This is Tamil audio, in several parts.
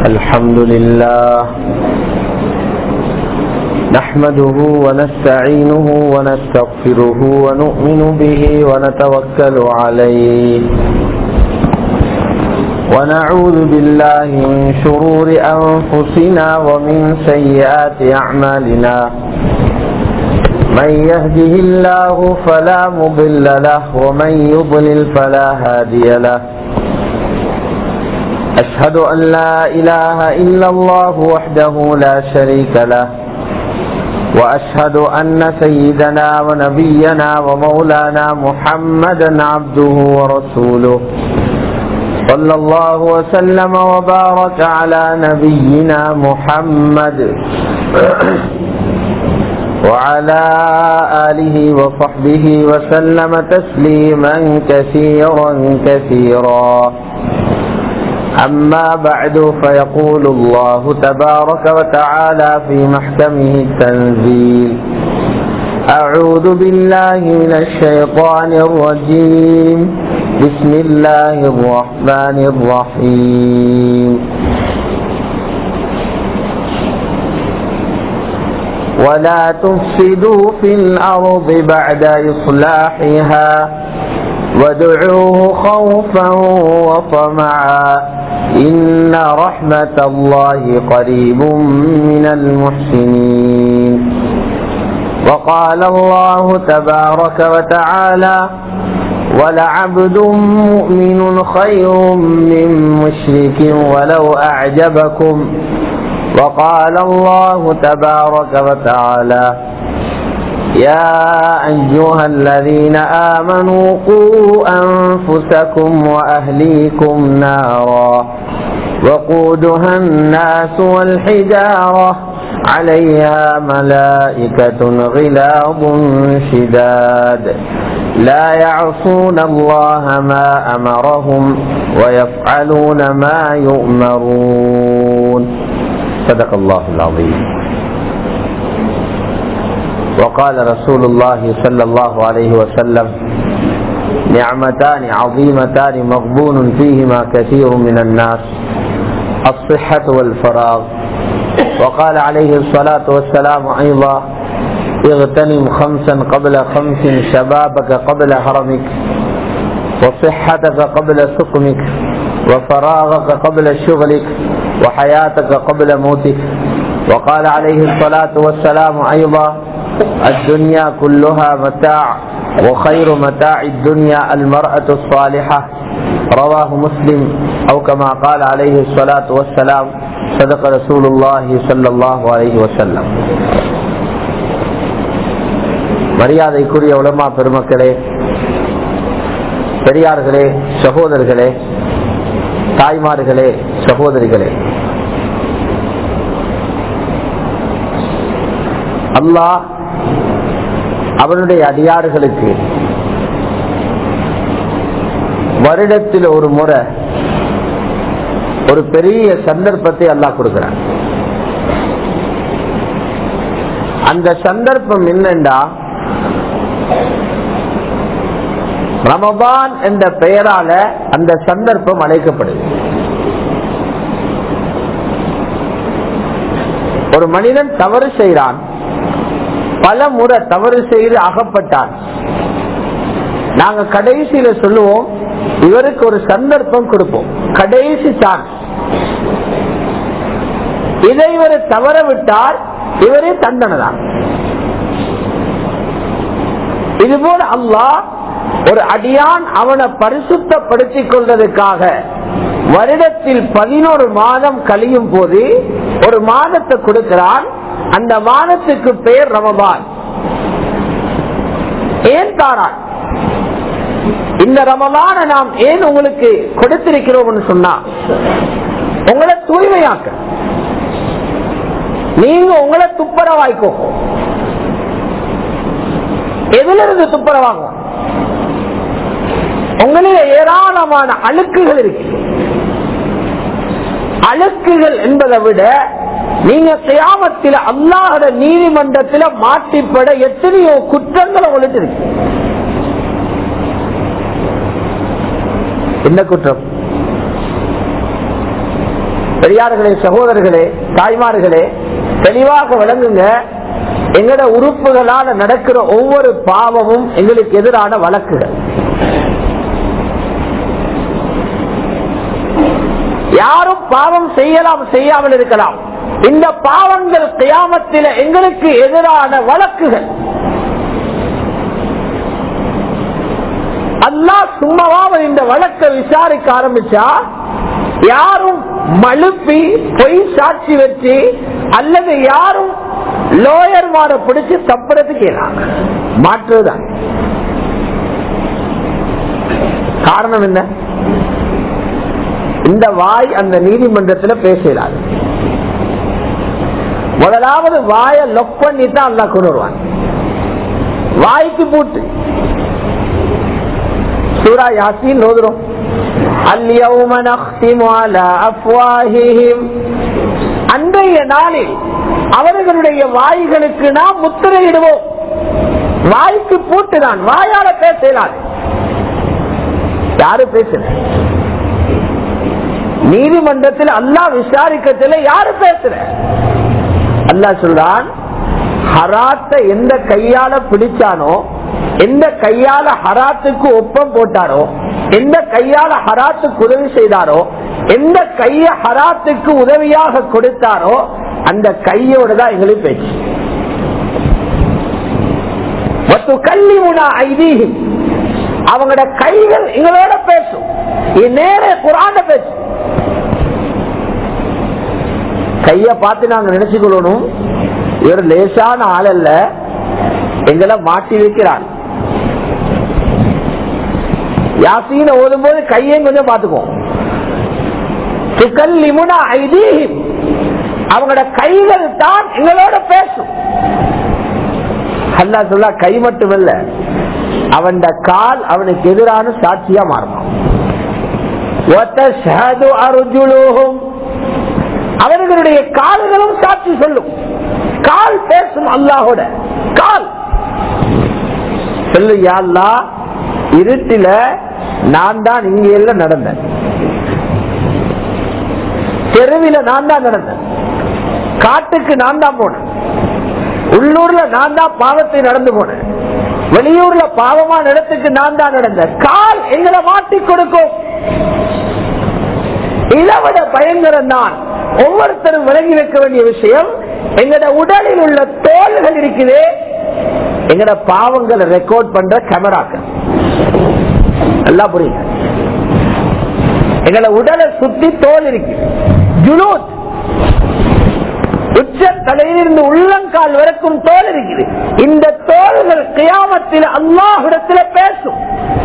الحمد لله نحمده ونستعينه ونستغفره ونؤمن به ونتوكل عليه ونعوذ بالله من شرور أنفسنا ومن سيئات أعمالنا من يهده الله فلا مضل له ومن يضلل فلا هادي له أشهد أن لا إله إلا الله وحده لا شريك له وأشهد أن سيدنا ونبينا ومولانا محمدا عبده ورسوله صلى الله وسلم وبارك على نبينا محمد وعلى آله وصحبه وسلم تسليما كثيرا كثيرا أما بعد فيقول الله تبارك وتعالى في محكمه التنزيل أعوذ بالله من الشيطان الرجيم بسم الله الرحمن الرحيم ولا تفسدوا في الأرض بعد إصلاحها وادعوه خوفا وطمعا إن رحمة الله قريب من المحسنين وقال الله تبارك وتعالى ولعبد مؤمن خير من مشرك ولو أعجبكم وقال الله تبارك وتعالى يا أيها الذين آمنوا قوا أنفسكم وأهليكم نارا وقودها الناس والحجارة عليها ملائكة غلاظ شداد لا يعصون الله ما أمرهم ويفعلون ما يؤمرون صدق الله العظيم وقال رسول الله صلى الله عليه وسلم نعمتان عظيمتان مغبون فيهما كثير من الناس الصحة والفراغ وقال عليه الصلاة والسلام أيضا اغتنم خمسا قبل خمس شبابك قبل هرمك وصحتك قبل سقمك وفراغك قبل شغلك وحياتك قبل موتك وقال عليه الصلاة والسلام أيضا الدنيا كلها متاع وخير متاع الدنيا المرأة الصالحة رواه مسلم أو كما قال عليه الصلاة والسلام صدق رسول الله صلى الله عليه وسلم மரியாதைக்குரிய உலமா பெருமக்களே பெரியார்களே சகோதரர்களே தாய்மார்களே சகோதரிகளே அல்லாஹ் அவனுடைய அடியாறுகளுக்கு வருடத்தில் ஒரு முறை ஒரு பெரிய சந்தர்ப்பத்தை அல்லாஹ் கொடுக்கிறான் அந்த சந்தர்ப்பம் என்னண்டா ரமபான் என்ற பெயரால அந்த சந்தர்ப்பம் அழைக்கப்படுது ஒரு மனிதன் தவறு செய்கிறான் பல முறை தவறு செய்து அகப்பட்டான் நாங்க கடைசியில சொல்லுவோம் இவருக்கு ஒரு சந்தர்ப்பம் கொடுப்போம் கடைசி சான்ஸ் இதை இவர் தவற விட்டால் இவரே தண்டனை தான் இதுபோல அல்லாஹ் ஒரு அடியான் அவனை பரிசுத்தப்படுத்திக் கொள்வதற்காக வருடத்தில் பதினோரு மாதம் கழியும் போது ஒரு மாதத்தை கொடுக்கிறான் அந்த மாதத்துக்கு பெயர் ரமபான் ஏன் தாரான் இந்த ரமபான நாம் ஏன் உங்களுக்கு கொடுத்திருக்கிறோம் சொன்னா உங்களை தூய்மையாக்க நீங்க உங்களை துப்புரவாய்க்கோ எதுல இருந்து துப்புரவாகும் உங்களில ஏராளமான அழுக்குகள் இருக்கு அழுக்குகள் என்பதை விட நீங்க கியாமத்தில அல்லாஹோட நீதிமன்றத்தில மாட்டிப்பட எத்தனையோ குற்றங்கள் உங்களுக்கு இருக்கு என்ன குற்றம் பெரியார்களே சகோதரர்களே தாய்மார்களே தெளிவாக விளங்குங்க எங்கட உறுப்புகளால நடக்கிற ஒவ்வொரு பாவமும் எங்களுக்கு எதிரான வழக்குகள் யாரும் பாவம் செய்யலாம் செய்யாமல் இருக்கலாம் இந்த பாவங்கள் கியாமத்தில எங்களுக்கு எதிரான வழக்குகள் அல்லாஹ் சும்மாவாக இந்த வழக்கை விசாரிக்க ஆரம்பிச்சா யாரும் மழுப்பி பொய் சாட்சி வச்சு அல்லது யாரும் லோயர்மார பிடிச்சு தப்புறதுக்கு மாற்றுதான் காரணம் என்ன இந்த வாய் அந்த நீதிமன்றத்தில் பேசலாது முதலாவது வாய லொக் பண்ணி தான் அல்லா கொண்டு வருவான் வாய்க்கு பூட்டு சூரா யாசின் ஓதுறோம் اليوم نختم على أفواههم அன்றைய நாளில் அவர்களுடைய வாய்களுக்கு நாம் முத்திரையிடுவோம் வாய்க்கு பூட்டுதான் வாயால பேசலாம் யாரு பேசுற நீதிமன்றத்தில் அல்லா விசாரிக்கத்தில் யாரு பேசுற அல்லா சொல்றான் ஹராத்த எந்த கையால பிடிச்சானோ எந்த கையால ஹராத்துக்கு ஒப்பம் போட்டாரோ எந்த கையால ஹராத்துக்கு உதவி செய்தாரோ எந்த கைய ஹராத்துக்கு உதவியாக கொடுத்தாரோ அந்த கையோடு தான் எங்களுக்கு பேச்சு கல்வி உணா ஐதீகம் அவங்களோட கைகள் எங்களோட பேசும் நேர குரான பேசும் கைய பார்த்து நாங்க நினைச்சுக்கொள்ளணும் இவர் லேசான ஆள் அல்ல எங்களை மாட்டி வைக்கிறார் யாசீன ஓதும் போது கையையும் கொஞ்சம் பார்த்துக்கோ அவங்களோட கைகள் தான் எங்களோட பேசும் அல்லா சொல்ல கை மட்டுமல்ல அவன் கால் அவனுக்கு எதிரான சாட்சியா மாறணும் அவர்களுடைய கால்களும் சாட்சி சொல்லும் கால் பேசும் அல்லாஹோட கால் சொல்லு யாழ்லா இருட்டில நான் தான் இங்க எல்லாம் நடந்தேன் தெருவில நான் தான் நடந்தேன் காட்டுக்கு நான் தான் போனேன் உள்ளூர்ல நான் தான் பாவத்தை நடந்து போனேன் வெளியூர்ல பாவமா இடத்துக்கு நான் தான் நடந்தேன் கால் எங்களை மாட்டி கொடுக்கும் இளவட பயங்கரம் தான் ஒவ்வொருத்தரும் விளங்கி வைக்க வேண்டிய விஷயம் எங்கட உடலில் உள்ள தோள்கள் இருக்குது எங்கட பாவங்களை ரெக்கார்ட் பண்ற கேமராக்கள் நல்லா புரியுங்க எங்களை உடலை சுத்தி தோல் இருக்கு ஜுலூத் உச்ச தலையிலிருந்து உள்ளங்கால் வரைக்கும் தோல் இருக்குது இந்த தோள்கள் கியாமத்தில் அல்லாஹிடத்தில் பேசும்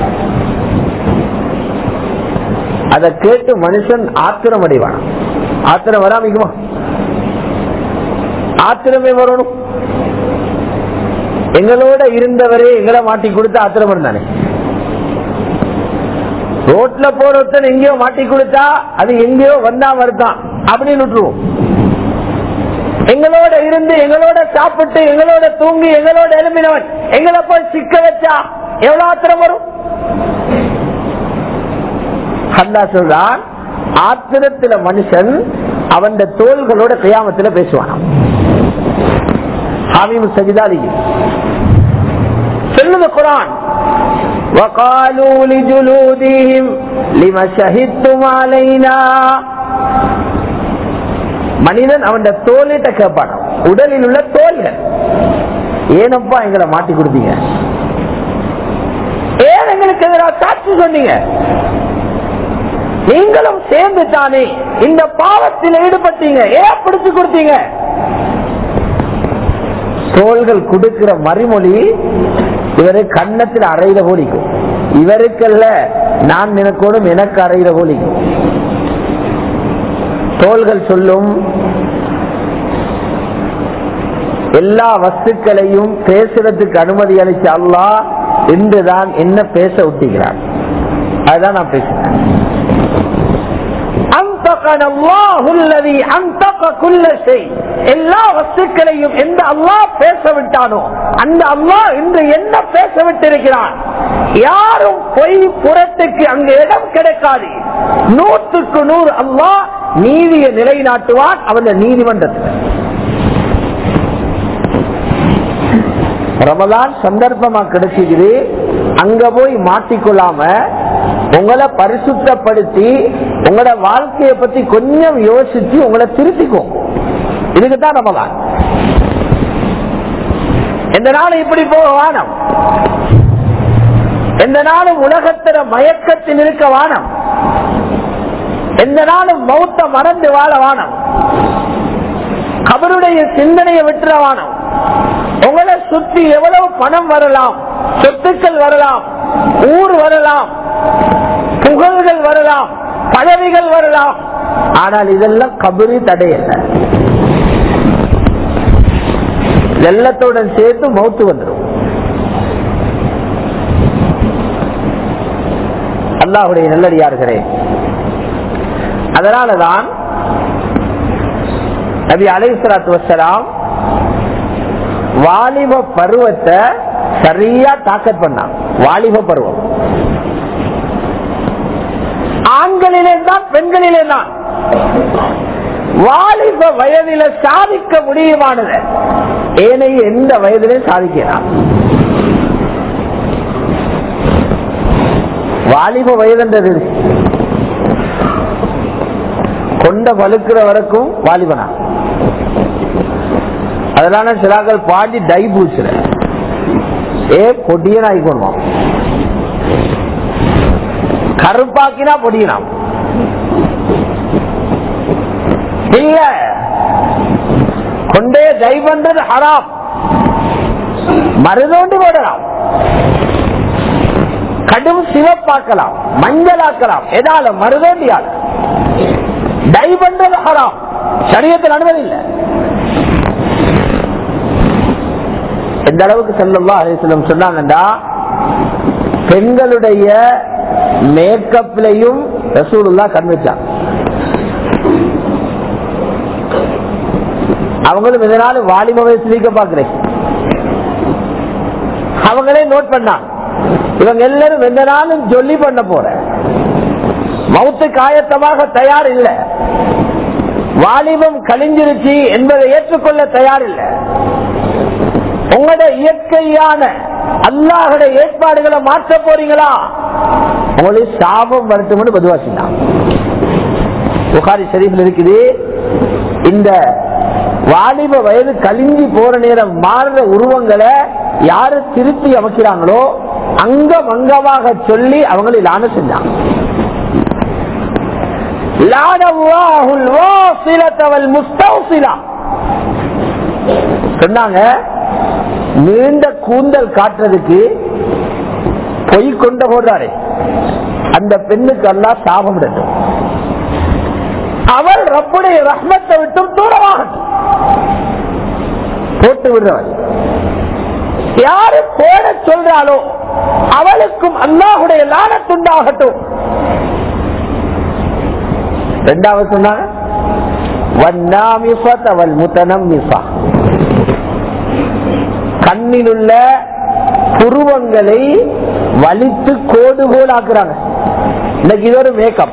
அதை கேட்டு மனுஷன் ஆத்திரம் அடைவான் ஆத்திரம் வராமிக்குமா ஆத்திரமே வரணும் எங்களோட இருந்தவரே எங்களை மாட்டி கொடுத்து ஆத்திரம் இருந்தானே ரோட்ல போறவத்தன் எங்கேயோ மாட்டி கொடுத்தா அது எங்கேயோ வந்தா வருதான் அப்படின்னு விட்டுருவோம் எங்களோட இருந்து எங்களோட சாப்பிட்டு எங்களோட தூங்கி எங்களோட எழுப்பினவன் எங்களை போய் சிக்க வச்சா எவ்வளவு ஆத்திரம் வரும் அல்லா சொல்றான் ஆத்திரத்துல மனுஷன் அவன் தோள்களோட கையாமத்துல பேசுவான் ஹாமீம் சஜிதாலி சொல்லுது குரான் وقالوا لجلودهم لما شهدتم علينا மனிதன் அவன் தோலிட்ட கேட்பான் உடலில் உள்ள தோல்கள் ஏனப்பா எங்களை மாட்டி கொடுத்தீங்க ஏன் எங்களுக்கு எதிராக சாட்சி சொன்னீங்க நீங்களும் சேர்ந்து தானே இந்த பாவத்தில் ஈடுபட்டீங்க ஏன் பிடிச்சு கொடுத்தீங்க தோள்கள் கொடுக்கிற மறுமொழி இவரு கண்ணத்தில் அறையில போலிக்கும் இவருக்கல்ல நான் நினைக்கணும் எனக்கு அறையில போலிக்கும் தோள்கள் சொல்லும் எல்லா வஸ்துக்களையும் பேசுறதுக்கு அனுமதி அளிச்ச அல்லா இன்றுதான் என்ன பேச விட்டுகிறார் அதுதான் நான் பேசுறேன் எல்லா வஸ்துக்களையும் எந்த அல்லாஹ் பேச விட்டானோ அந்த அல்லாஹ் இன்று என்ன பேச விட்டிருக்கிறான் யாரும் பொய் புறத்துக்கு அங்கு இடம் கிடைக்காது நூற்றுக்கு நூறு அல்லாஹ் நீதியை நிலைநாட்டுவான் அவன் நீதிமன்றத்தில் ரமதான் சந்தர்ப்பமா கிடைச்சிக்குது அங்க போய் மாட்டிக்கொள்ளாம உங்களை பரிசுத்தப்படுத்தி உங்களோட வாழ்க்கையை பத்தி கொஞ்சம் யோசிச்சு உங்களை திருத்திக்கும் இதுக்குதான் ரமதான் எந்த நாளும் இப்படி போக வானம் எந்த நாளும் உலகத்தில மயக்கத்தில் இருக்க வானம் எந்த நாளும் மௌத்த மறந்து வாழ வானம் கபருடைய சிந்தனையை விட்டுற வானம் உங்களை சுத்தி எவ்வளவு பணம் வரலாம் சொத்துக்கள் வரலாம் ஊர் வரலாம் புகழ்கள் வரலாம் பதவிகள் வரலாம் ஆனால் இதெல்லாம் கபரி தடையல்ல வெள்ளத்துடன் சேர்த்து மௌத்து வந்துடும் அல்லாஹுடைய நல்லடியார்களே அதனாலதான் நபி அலைசலாத்து வசலாம் வாலிப பருவத்தை சரியா தாக்கத் பண்ணான் வாலிப பருவம் ஆண்களிலே தான் பெண்களிலே தான் வாலிப வயதில சாதிக்க முடியுமானது ஏனைய எந்த வயதிலே சாதிக்கலாம் வாலிப வயதுன்றது கொண்ட வலுக்கிற வரைக்கும் வாலிபனா அதனால சிலாக்கள் பாடி டை பூசுற ஏ பொடியன் ஆகிக்கொள்வான் கருப்பாக்கினா பொடியனாம் இல்ல கொண்டே டை பண்றது ஹராம் மருதோண்டு போடலாம் கடும் சிவப்பாக்கலாம் மஞ்சளாக்கலாம் எதால மருதோண்டியால டை பண்றது ஹராம் சரியத்தில் அனுமதி இல்லை எந்த அளவுக்கு செல்லவா அலிஸ்லம் சொன்னாங்கண்டா பெண்களுடைய மேக்கப்லையும் ரசூலுல்லா கண் வச்சாங்க அவங்களும் இதனால வாலிப வயசுலிக்க பாக்குறேன் அவங்களே நோட் பண்ணாங்க இவங்க எல்லாரும் எந்த நாளும் சொல்லி பண்ண போற மவுத்து காயத்தமாக தயார் இல்லை வாலிபம் கழிஞ்சிருச்சு என்பதை ஏற்றுக்கொள்ள தயார் இல்லை உங்களோட இயற்கையான அல்லாஹோட ஏற்பாடுகளை மாற்ற போறீங்களா உங்களுக்கு சாபம் வரட்டும் பதுவாசிதான் புகாரி ஷரீஃபில் இருக்குது இந்த வாலிப வயது கலிஞ்சி போற நேரம் மாறுற உருவங்களை யாரு திருப்பி அமைக்கிறாங்களோ அங்கம் அங்கமாக சொல்லி அவங்களை லான செஞ்சாங்க சொன்னாங்க நீண்ட கூந்தல் காட்டுறதுக்கு பொய் கொண்ட போடுறாரு அந்த பெண்ணுக்கு எல்லாம் சாபம் விடட்டும் அவள் ரப்புடைய ரஹ்மத்தை விட்டும் தூரமாகட்டும் போட்டு விடுறவள் யாரு போட சொல்றாளோ அவளுக்கும் அல்லாஹுடைய லானத்துண்டாகட்டும் ரெண்டாவது சொன்னாங்க கண்ணில் உள்ள புருவங்களை வலித்து கோடு போல் ஆக்குறாங்க இன்னைக்கு இது ஒரு மேக்கப்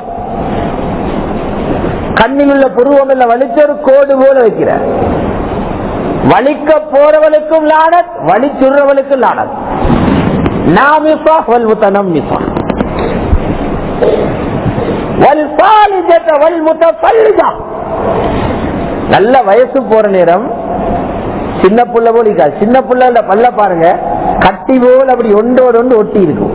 கண்ணில் உள்ள புருவம் இல்ல வலிச்சு ஒரு கோடு போல வைக்கிற வலிக்க போறவளுக்கும் லானத் வலிச்சுடுறவளுக்கும் லானத் நாமிசா வல்முத்தனம் மிசா நல்ல வயசு போற நேரம் சின்ன புள்ள போல இருக்காது சின்ன புள்ள பல்ல பாருங்க கட்டி போல் அப்படி ஒன்றோடு ஒன்று ஒட்டி இருக்கும்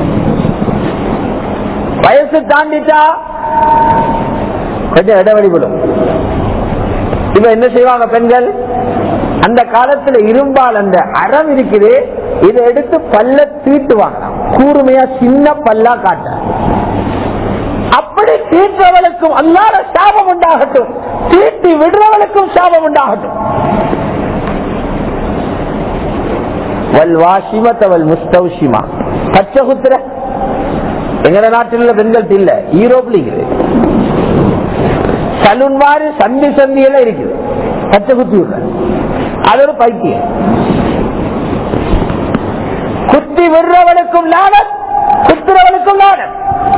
வயசு தாண்டிட்டா கொஞ்சம் இடைவெளி விடும் இப்ப என்ன செய்வாங்க பெண்கள் அந்த காலத்துல இரும்பால் அந்த அறம் இருக்குது இதை எடுத்து பல்ல தீட்டுவாங்க கூர்மையா சின்ன பல்லா காட்ட அப்படி தீட்டுறவளுக்கும் அல்லாத சாபம் உண்டாகட்டும் தீட்டி விடுறவளுக்கும் சாபம் உண்டாகட்டும் வல்வாசிமத்தவல் முஸ்தௌஷிமா பச்சை குத்துற எங்கட நாட்டில் உள்ள பெண்கள் இல்ல யூரோப்ல இருக்குது சலூன் மாதிரி சந்தி சந்தி எல்லாம் இருக்குது பச்சை குத்தி விடுற அது ஒரு பைத்தியம் குத்தி விடுறவனுக்கும் லாடம் குத்துறவனுக்கும் லாடம்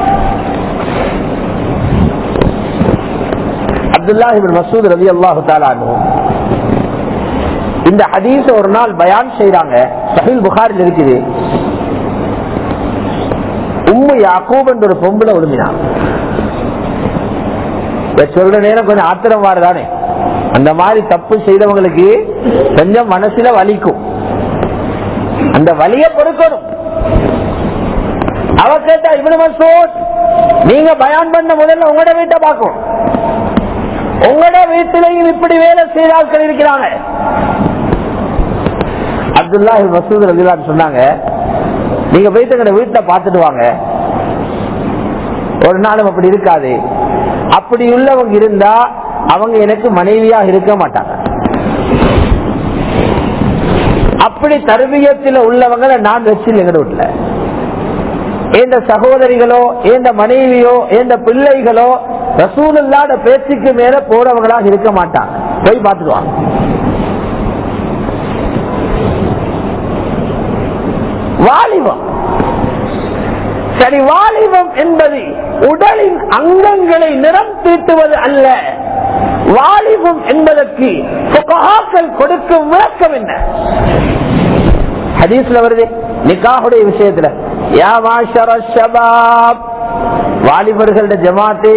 அப்துல்லா மசூத் ரவி அல்லாஹு தாலானு இந்த ஹதீஸ ஒரு நாள் பயான் செய்யறாங்க சஹில் புகாரில் இருக்குது உம்மு யாக்கூப் என்ற ஒரு பொம்பளை விழுந்தினான் சொல்ற நேரம் கொஞ்சம் ஆத்திரம் வாருதானே அந்த மாதிரி தப்பு செய்தவங்களுக்கு கொஞ்சம் மனசுல வலிக்கும் அந்த வலிய கொடுக்கணும் அவ கேட்டா இவ்வளவு மசூத் நீங்க பயான் பண்ண முதல்ல உங்களோட வீட்டை பார்க்கணும் உங்களோட வீட்டிலையும் இப்படி வேலை செய்த ஆட்கள் இருக்கிறாங்க அப்துல்லா மசூத் ரலிலான்னு சொன்னாங்க நீங்க போயிட்டு எங்க வீட்டுல பாத்துட்டு வாங்க ஒரு நாளும் அப்படி இருக்காது அப்படி உள்ளவங்க இருந்தா அவங்க எனக்கு மனைவியா இருக்க மாட்டாங்க அப்படி தருவியத்தில் உள்ளவங்களை நான் வச்சு எங்க வீட்டுல எந்த சகோதரிகளோ எந்த மனைவியோ எந்த பிள்ளைகளோ ரசூலுல்லாத பேச்சுக்கு மேல போறவங்களாக இருக்க மாட்டாங்க போய் பார்த்துடுவாங்க வாலிபம் சரி வாலிபம் என்பது உடலின் அங்கங்களை நிறம் தீட்டுவது அல்ல வாலிபம் என்பதற்கு புகாக்கள் கொடுக்கும் விளக்கம் என்ன ஹதீஸ்ல வருது நிக்காஹுடைய விஷயத்துல யா மாஷர ஷபாப் வாலிபர்கள ஜமாத்து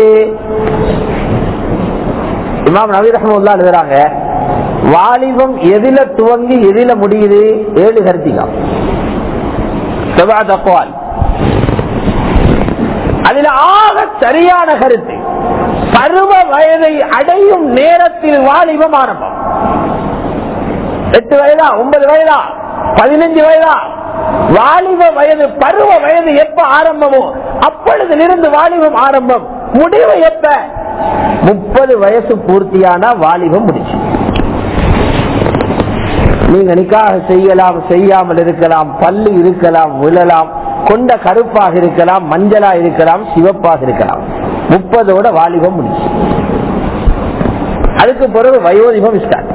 இமாம் நபி ரஹமுல்லா எழுதுறாங்க வாலிபம் எதில துவங்கி எதில முடியுது ஏழு கருத்திகம் செவ்வாய் அதுல ஆக சரியான கருத்து பருவ வயதை அடையும் நேரத்தில் வாலிபம் ஆரம்பம் எட்டு வயதா ஒன்பது வயதா பதினஞ்சு வயதா வாலிப வயது பருவ வயது எப்ப ஆரம்பமோ அப்பொழுதிலிருந்து வாலிபம் ஆரம்பம் முடிவு எப்ப முப்பது வயசு பூர்த்தியான வாலிபம் முடிச்சு நீங்க நிக்காக செய்யலாம் செய்யாமல் இருக்கலாம் பல்லு இருக்கலாம் விழலாம் கொண்ட கருப்பாக இருக்கலாம் மஞ்சளா இருக்கலாம் சிவப்பாக இருக்கலாம் முப்பதோட வாலிபம் முடிச்சு அதுக்கு பிறகு வயோதிபம் ஸ்டார்ட்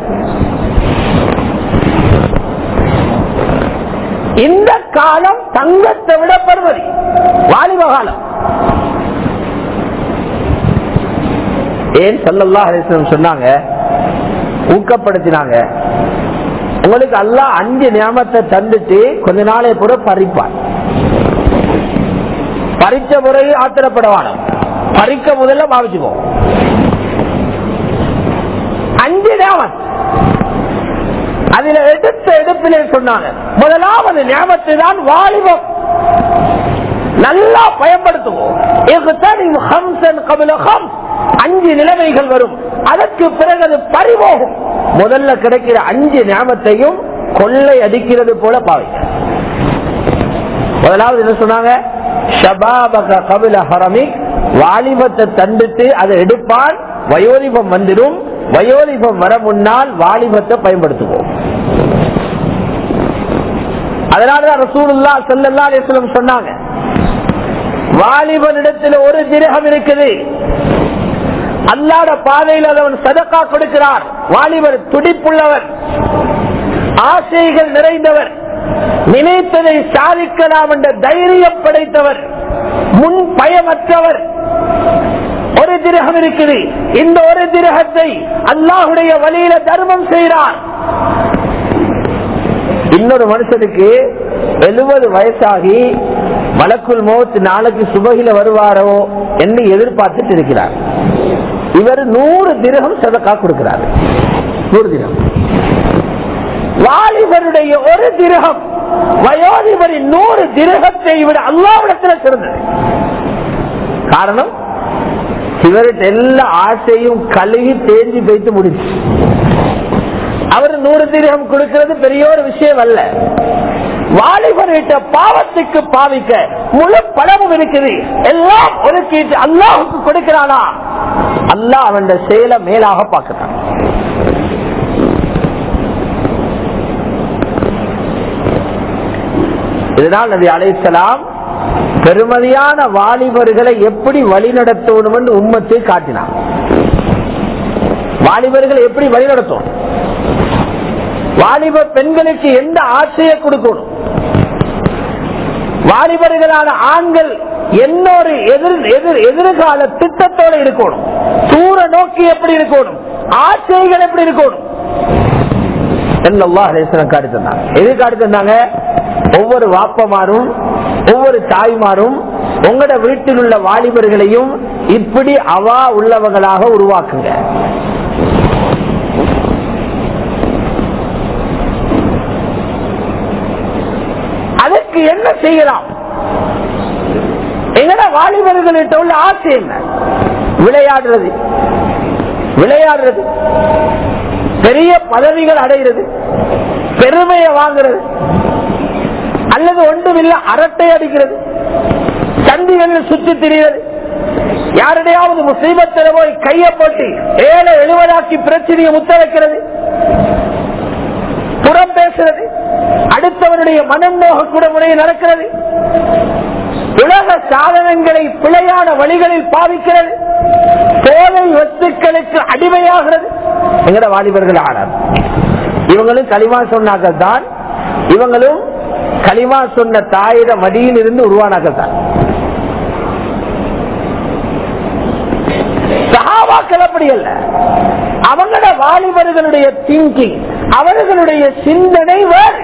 இந்த காலம் தங்கத்தை விட பருவதி வாலிப காலம் ஏன் சொல்லல்லா சொன்னாங்க ஊக்கப்படுத்தினாங்க உங்களுக்கு அல்லா அஞ்சு நியமத்தை தந்துட்டு கொஞ்ச நாளை கூட பறிப்பான் பறிச்ச முறையை ஆத்திரப்படவான பறிக்க முதல்ல பாவிச்சுப்போம் அஞ்சு நியமத் அதுல எடுத்த எடுப்பிலே சொன்னாங்க முதலாவது ஞாபகத்தை தான் வாலிபம் நல்லா பயன்படுத்துவோம் அஞ்சு நிலைமைகள் வரும் அதற்கு பிறகு அது பறிவோகும் முதல்ல கிடைக்கிற அஞ்சு ஞாபகத்தையும் கொள்ளை அடிக்கிறது போல பாவிக்க முதலாவது என்ன சொன்னாங்க ஷபாபக கபில ஹரமி வாலிபத்தை தண்டுட்டு அதை எடுப்பான் வயோதிபம் வந்துடும் வயோதிபம் வர முன்னால் வாலிபத்தை பயன்படுத்துவோம் அதனாலதான் ரசூலுல்லா சல்லல்லா அலிஸ்லம் சொன்னாங்க வாலிபனிடத்தில் ஒரு திரகம் இருக்குது அல்லாட பாதையில் அவன் சதக்கா கொடுக்கிறார் வாலிபர் துடிப்புள்ளவர் ஆசைகள் நிறைந்தவர் நினைத்ததை சாதிக்கலாம் என்ற தைரியம் படைத்தவர் முன் பயமற்றவர் ஒரு திரகம் இருக்குது இந்த ஒரு திரகத்தை அல்லாஹுடைய வழியில தர்மம் செய்கிறார் இன்னொரு மனுஷனுக்கு எழுபது வயசாகி மலக்குள் மோத் நாளைக்கு சுபகில வருவாரோ என்று எதிர்பார்த்துட்டு இருக்கிறார் இவர் நூறு திரகம் சதக்கா கொடுக்கிறார் நூறு திரகம் வாலிபருடைய ஒரு திரகம் வயோதிபரின் நூறு திரகத்தை விட அல்லாவிடத்தில் சிறந்தது காரணம் இவர்கிட்ட எல்லா ஆசையும் கழுகி தேஞ்சி வைத்து முடிச்சு அவர் நூறு திரகம் கொடுக்கிறது பெரிய ஒரு விஷயம் அல்ல வாலிபர்கிட்ட பாவத்துக்கு பாவிக்க முழு பணமும் இருக்குது எல்லாம் ஒதுக்கிட்டு அல்லாஹுக்கு கொடுக்கிறானா அல்லாஹ் அவன் செயலை மேலாக பார்க்கிறான் இதனால் நபி அலைசலாம் பெருமதியான வாலிபர்களை எப்படி வழி நடத்தணும் உம்மத்தை காட்டினான் வாலிபர்கள் எப்படி வழிநடத்தும் வாலிப பெண்களுக்கு எந்த ஆசையை கொடுக்கணும் வாலிபர்களான ஆண்கள் என்னொரு எதிர் எதிர் எதிர்கால திட்டத்தோட இருக்கணும் தூர நோக்கி எப்படி இருக்கணும் ஆசைகள் எப்படி இருக்கணும் காட்டி தந்தாங்க எது காட்டி தந்தாங்க ஒவ்வொரு வாப்பமாரும் ஒவ்வொரு தாய்மாரும் உங்களோட வீட்டில் உள்ள வாலிபர்களையும் இப்படி அவா உள்ளவர்களாக உருவாக்குங்க அதற்கு என்ன செய்யலாம் எங்கட வாலிபர்கள்கிட்ட உள்ள ஆசை என்ன விளையாடுறது விளையாடுறது பெரிய பதவிகள் அடைகிறது பெருமையை வாங்குறது அல்லது ஒன்றுமில்ல அரட்டை அடிக்கிறது சந்திகளில் சுற்றி திரிகிறது யாருடையாவது முசீபத்தில் போய் கையை போட்டு ஏழை எழுவதாக்கி பிரச்சனையை முத்த வைக்கிறது புறம் பேசுறது அடுத்தவனுடைய மனம் நோகக்கூட முறையில் நடக்கிறது உலக சாதனங்களை பிழையான வழிகளில் பாவிக்கிறது போதை வஸ்துக்களுக்கு அடிமையாகிறது எங்கட வாலிபர்கள் ஆனார் இவங்களும் களிமா சொன்னார்கள் தான் இவங்களும் களிமா சொன்ன தாயிட மடியில் இருந்து உருவானார்கள் தான் சகாபாக்கள் அப்படி அல்ல அவங்களோட வாலிபர்களுடைய திங்கிங் அவர்களுடைய சிந்தனை வேறு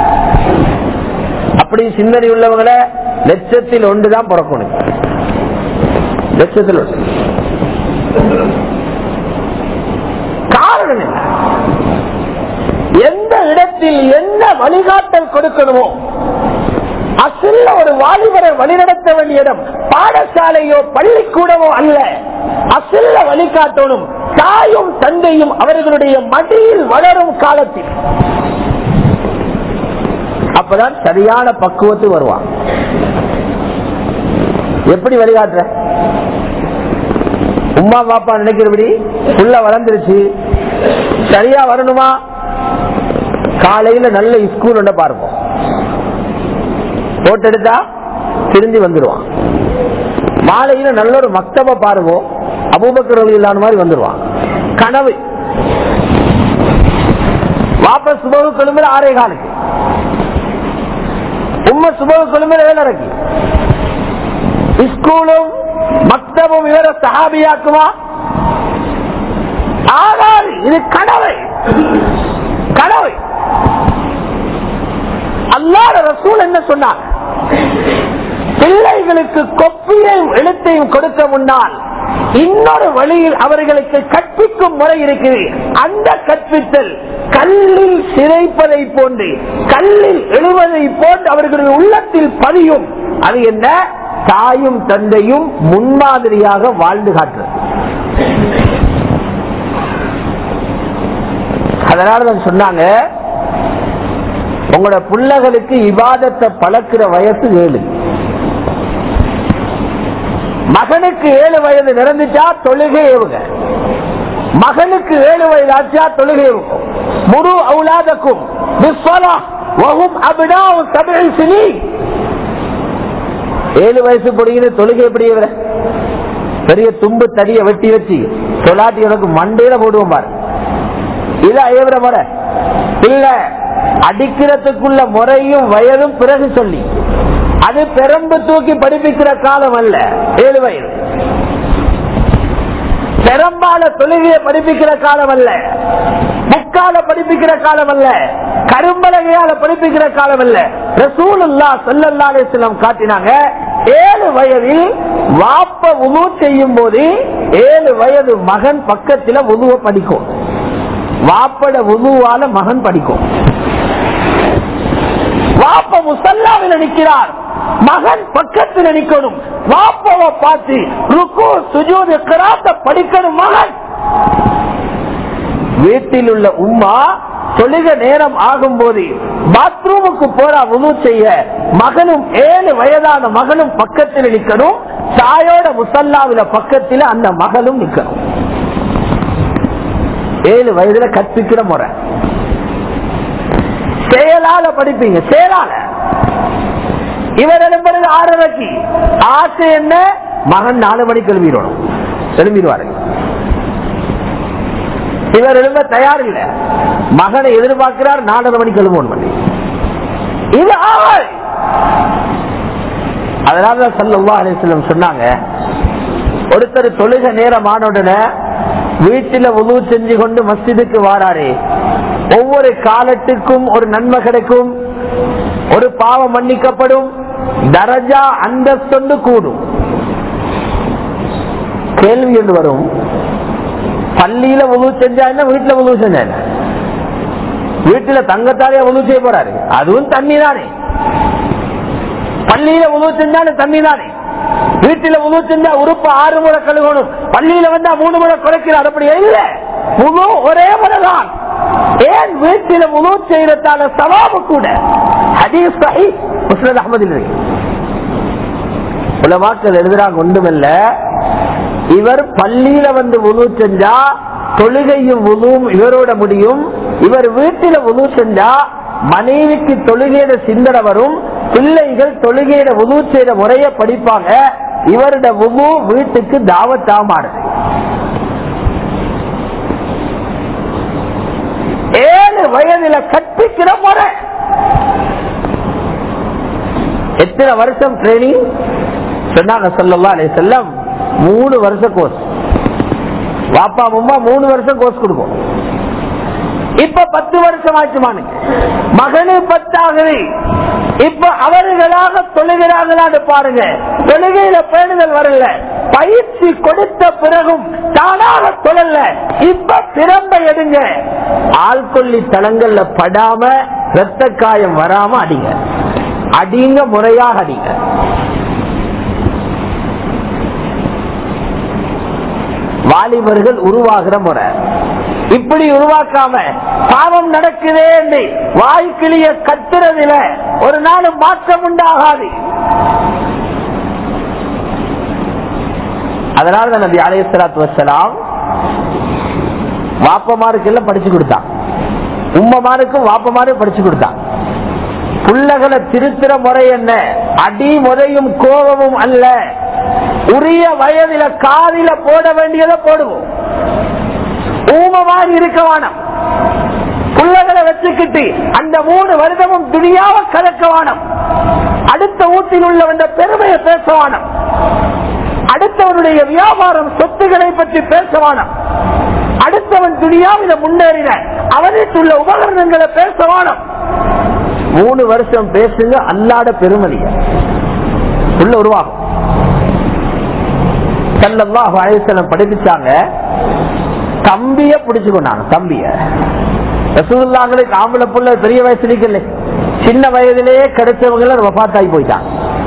அப்படி சிந்தனை உள்ளவங்கள லட்சத்தில் ஒன்றுதான் பிறக்கணும் லட்சத்தில் ஒன்று காரணம் என்ன எந்த இடத்தில் என்ன வழிகாட்டல் கொடுக்கணுமோ அசில்ல ஒரு வாலிபரை வழிநடத்த வேண்டிய இடம் பாடசாலையோ பள்ளிக்கூடமோ அல்ல அசில்ல வழிகாட்டணும் தாயும் தந்தையும் அவர்களுடைய மடியில் வளரும் காலத்தில் அப்பதான் சரியான பக்குவத்து வருவான் எப்படி வழிகாட்டுற உமா பாப்பா நினைக்கிறபடி உள்ள வளர்ந்துருச்சு சரியா வரணுமா காலையில நல்ல ஸ்கூல் ஒன்றை பார்ப்போம் போட்டு எடுத்தா திரும்பி வந்துடுவான் மாலையில நல்ல ஒரு மக்தப பாருங்க அபூபக்கர் இல்லாத மாதிரி வந்துடுவான் கனவு வாபஸ் சுபகு கொழும்புல ஆறே காலுக்கு உம்ம சுபகு கொழும்புல ஏழரைக்கு ஸ்கூலும் மக்தபும் இவர சஹாபியாக்குமா ஆகாது இது கனவை கனவை அல்லாத ரசூல் என்ன சொன்னார் பிள்ளைகளுக்கு கொப்பியையும் எழுத்தையும் கொடுக்க முன்னால் இன்னொரு வழியில் அவர்களுக்கு கற்பிக்கும் முறை இருக்குது அந்த கற்பித்தல் கல்லில் சிதைப்பதை போன்று கல்லில் எழுவதை போன்று அவர்களுடைய உள்ளத்தில் பதியும் அது என்ன தாயும் தந்தையும் முன்மாதிரியாக வாழ்ந்து காட்டுறது அதனாலதான் சொன்னாங்க உங்களோட பிள்ளைகளுக்கு இவாதத்தை பழக்கிற வயசு ஏழு மகனுக்கு ஏழு வயது நிறந்துச்சா தொழுகை ஏவுங்க மகனுக்கு ஏழு வயது ஆச்சா தொழுகை ஏவுங்க முழு அவுலாதக்கும் ஏழு வயசு பொடிங்கிற தொழுகை எப்படி ஏவுற பெரிய தும்பு தடிய வெட்டி வச்சு தொலாட்டி எனக்கு மண்டையில போடுவோம் பாரு இல்ல ஏவுற முறை இல்ல அடிக்கிறதுக்குள்ள முறையும் வயதும் பிறகு சொல்லி அது பெரம்பு தூக்கி படிப்பிக்கிற காலம் அல்ல ஏழு வயது பெரம்பால தொழுகையை படிப்பிக்கிற காலம் அல்ல முக்கால படிப்பிக்கிற காலம் அல்ல கரும்பலகையால படிப்பிக்கிற காலம் அல்ல ரசூலுல்லா சொல்லல்லா அலிஸ்லாம் காட்டினாங்க ஏழு வயதில் வாப்ப உணவு செய்யும் போது ஏழு வயது மகன் பக்கத்துல உதுவ படிக்கும் வாப்பட உதுவால மகன் படிக்கும் வாப்ப முசல்லாவில் நிற்கிறார் மகன் பக்கத்தில் நிற்கணும் வாப்பவை பார்த்து ருக்கு சுஜூது கிராத்த படிக்கணும் மகன் வீட்டில் உள்ள உம்மா தொழுக நேரம் ஆகும் போது பாத்ரூமுக்கு போற உணவு செய்ய மகனும் ஏழு வயதான மகனும் பக்கத்தில் நிற்கணும் தாயோட முசல்லாவில பக்கத்தில் அந்த மகளும் நிற்கணும் ஏழு வயதுல கற்பிக்கிற முறை செயலால படிப்பீங்க செயலால இவர் எழுப்புறது ஆறரைக்கு ஆசை என்ன மகன் நாலு மணிக்கு எழுப்பிடணும் எழுப்பிடுவாரு இவர் எழும்ப தயார் இல்ல மகனை எதிர்பார்க்கிறார் நாலரை மணிக்கு எழுபோன் பண்ணி இது ஆவல் அதனால சல்லா அலிஸ்லம் சொன்னாங்க ஒருத்தர் தொழுக நேரமான உடனே வீட்டில உதவு செஞ்சு கொண்டு மஸ்ஜிதுக்கு வாராரு ஒவ்வொரு காலத்துக்கும் ஒரு நன்மை கிடைக்கும் ஒரு பாவம் மன்னிக்கப்படும் தரஜா அந்தஸ்து கூடும் கேள்வி என்று வரும் பள்ளியில உதவு செஞ்சா என்ன வீட்டுல உதவு செஞ்சா என்ன வீட்டுல தங்கத்தாலே உதவு செய்ய போறாரு அதுவும் தண்ணி தானே பள்ளியில உதவு செஞ்சாலும் தண்ணி தானே வீட்டில உதவு செஞ்சா உறுப்பு ஆறு முறை கழுகணும் பள்ளியில வந்தா மூணு முறை குறைக்கிறார் அப்படி இல்ல முழு ஒரே முறைதான் ஏன் வீட்டில உதவு செய்யறதால சவாபு கூட ஹதீஸ் சஹி முஸ்லத் அஹமதில் இருக்கு உலமாக்கள் எழுதுறாங்க ஒன்றுமல்ல இவர் பள்ளியில வந்து உணவு செஞ்சா தொழுகையும் உணவும் இவரோட முடியும் இவர் வீட்டில உணவு செஞ்சா மனைவிக்கு தொழுகையிட சிந்தனை வரும் பிள்ளைகள் தொழுகையிட உணவு செய்த முறைய படிப்பாங்க இவரோட உணவு வீட்டுக்கு தாவத்தா மாறுது ஏழு வயதுல கற்பிக்கிற முறை எத்தனை வருஷம் ட்ரைனிங் சொன்னாங்க சொல்லலாம் அலே செல்லம் மூணு வருஷம் கோர்ஸ் வாப்பா அம்மா மூணு வருஷம் கோர்ஸ் கொடுக்கும் இப்ப பத்து வருஷம் ஆச்சுமானுக்கு மகனு பத்தாகுது இப்ப அவர்களாக தொழுகிறாங்களான்னு பாருங்க தொழுகையில பேணுதல் வரல பயிற்சி கொடுத்த பிறகும் தானாக தொழல இப்ப பிறம்ப எடுங்க ஆள்கொல்லி தளங்கள்ல படாம ரத்த காயம் வராம அடிங்க அடிங்க முறையாக அடிங்க வாலிபர்கள் உருவாகிற முறை இப்படி உருவாக்காம பாவம் நடக்குதே வாய்க்கிளிய கத்துறதுல ஒரு நாளும் மாற்றம் உண்டாகாது அதனால நபி அலையலாத்து வசலாம் வாப்பமாருக்கு எல்லாம் படிச்சு கொடுத்தான் உம்மமாருக்கும் வாப்பமாரு படிச்சு கொடுத்தான் புள்ளகளை திருத்திர முறை என்ன அடி முறையும் கோபமும் அல்ல உரிய வயதில காதில போட வேண்டியதை போடுவோம் ஊமமாக இருக்க வேணும் புள்ளகளை வச்சுக்கிட்டு அந்த மூணு வருடமும் துணியாவ கலக்க வேணும் அடுத்த வீட்டில் உள்ளவன் பெருமையை பேச வேணும் அடுத்தவனுடைய வியாபாரம் சொத்துக்களை பற்றி பேச வேணும் அடுத்தவன் துணியாவில முன்னேறின அவனுக்குள்ள உபகரணங்களை பேச வேணும் மூணு வருஷம் பேசுங்க அல்லாட பெருமதிய உள்ள உருவாகும் செல்லல்லாஹு அழைசலம் படிப்பிச்சாங்க தம்பிய பிடிச்சு கொண்டாங்க தம்பிய ரசூல்லாங்களுக்கு ஆம்பளை புள்ள பெரிய வயசு இருக்கல சின்ன வயதிலேயே கிடைச்சவங்கள வபாத்தாகி போயிட்டாங்க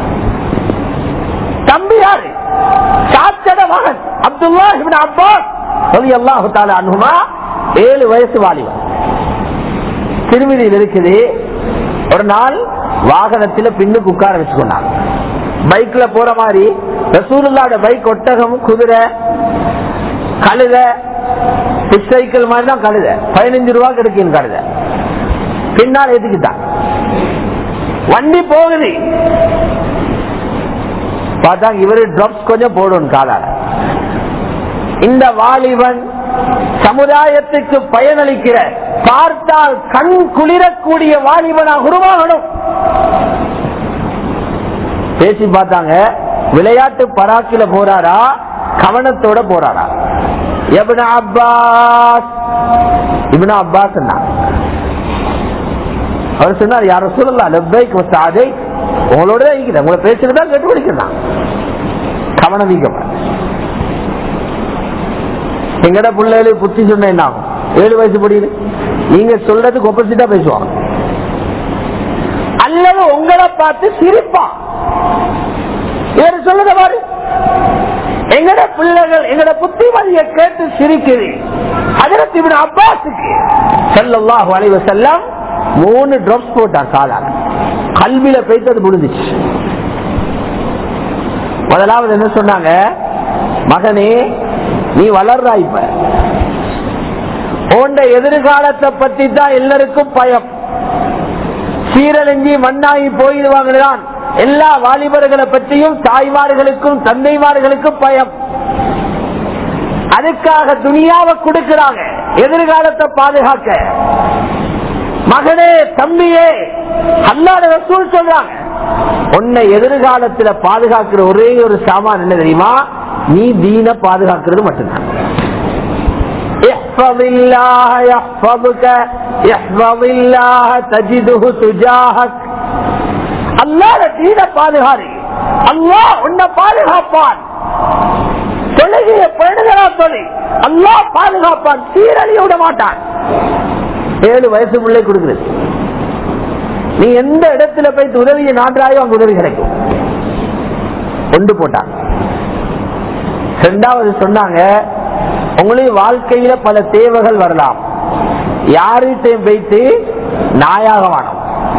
தம்பி யாரு சாத்தட மகன் அப்துல்லா இவன் அப்பாஸ் சொல்லி அல்லாஹு தால அனுமா ஏழு வயசு வாலிபன் திருமதியில் இருக்குது ஒரு நாள் வாகனத்துல பின்னுக்கு உட்கார வச்சுக்கொண்டாங்க பைக்ல போற மாதிரி ரசூலுல்லாட பைக் ஒட்டகம் குதிரை கழுத சைக்கிள் மாதிரி தான் கழுத பதினஞ்சு ரூபா கிடைக்கும் கழுத பின்னால் ஏத்துக்கிட்டான் வண்டி போகுது பார்த்தா இவரு ட்ரப்ஸ் கொஞ்சம் போடணும் காலால இந்த வாலிபன் சமுதாயத்துக்கு பயனளிக்கிற பார்த்தால் கண் குளிரக்கூடிய வாலிபனாக உருவாகணும் பேசி பார்த்தாங்க விளையாட்டு பராக்கில போறாரா கவனத்தோட போறாரா எபன அப்பாஸ் இபன அப்பாஸ் அவர் சொன்னார் யார சொல்லலாம் லெப்பைக் சாதை உங்களோட தான் இருக்கிறேன் உங்களை பேசுறது தான் கேட்டு படிக்கிறான் கவனம் நீக்க எங்கட பிள்ளைகளுக்கு புத்தி சொன்ன என்ன ஆகும் ஏழு வயசு படியுது நீங்க சொல்றதுக்கு ஒப்போசிட்டா பேசுவாங்க அல்லது உங்களை பார்த்து சிரிப்பான் இவர் சொல்லுத பாரு எங்கட பிள்ளைகள் எங்கட புத்திமதிய கேட்டு சிரிக்குது அதற்கு இவன் அப்பாசுக்கு செல்லல்லாஹு அலைவ செல்லம் மூணு ட்ரப்ஸ் போட்டான் காலால் கல்வியில போய்த்தது முடிஞ்சிச்சு முதலாவது என்ன சொன்னாங்க மகனே நீ வளர்றா இப்ப உண்ட எதிர்காலத்தை பத்தி தான் எல்லாருக்கும் பயம் சீரழிஞ்சி மண்ணாகி போயிடுவாங்கதான் எல்லா வாலிபர்களை பற்றியும் தாய்மார்களுக்கும் தந்தைமார்களுக்கும் பயம் அதுக்காக துணியாவை கொடுக்கிறாங்க எதிர்காலத்தை பாதுகாக்க மகனே தம்பியே அல்லாத ரசூல் சொல்றாங்க உன்னை எதிர்காலத்துல பாதுகாக்கிற ஒரே ஒரு சாமான் என்ன தெரியுமா நீ தீன பாதுகாக்கிறது மட்டும்தான் احفظ الله يحفظك احفظ الله تجده تجاهك அல்லாத தீன பாதுகாரி அல்லாஹ் உன்னை பாதுகாப்பான் தொழுகைய பெண்களா தொழில் அல்லாஹ் பாதுகாப்பான் சீரழிய விட மாட்டான் ஏழு வயசு பிள்ளை கொடுக்கிறது நீ எந்த இடத்துல போய் உதவியை நான்காயோ அங்க உதவி கிடைக்கும் கொண்டு போட்டான் ரெண்டாவது சொன்னாங்க உங்களுடைய வாழ்க்கையில பல தேவைகள் வரலாம் யார்கிட்டையும் போயிட்டு நாயாக வானம்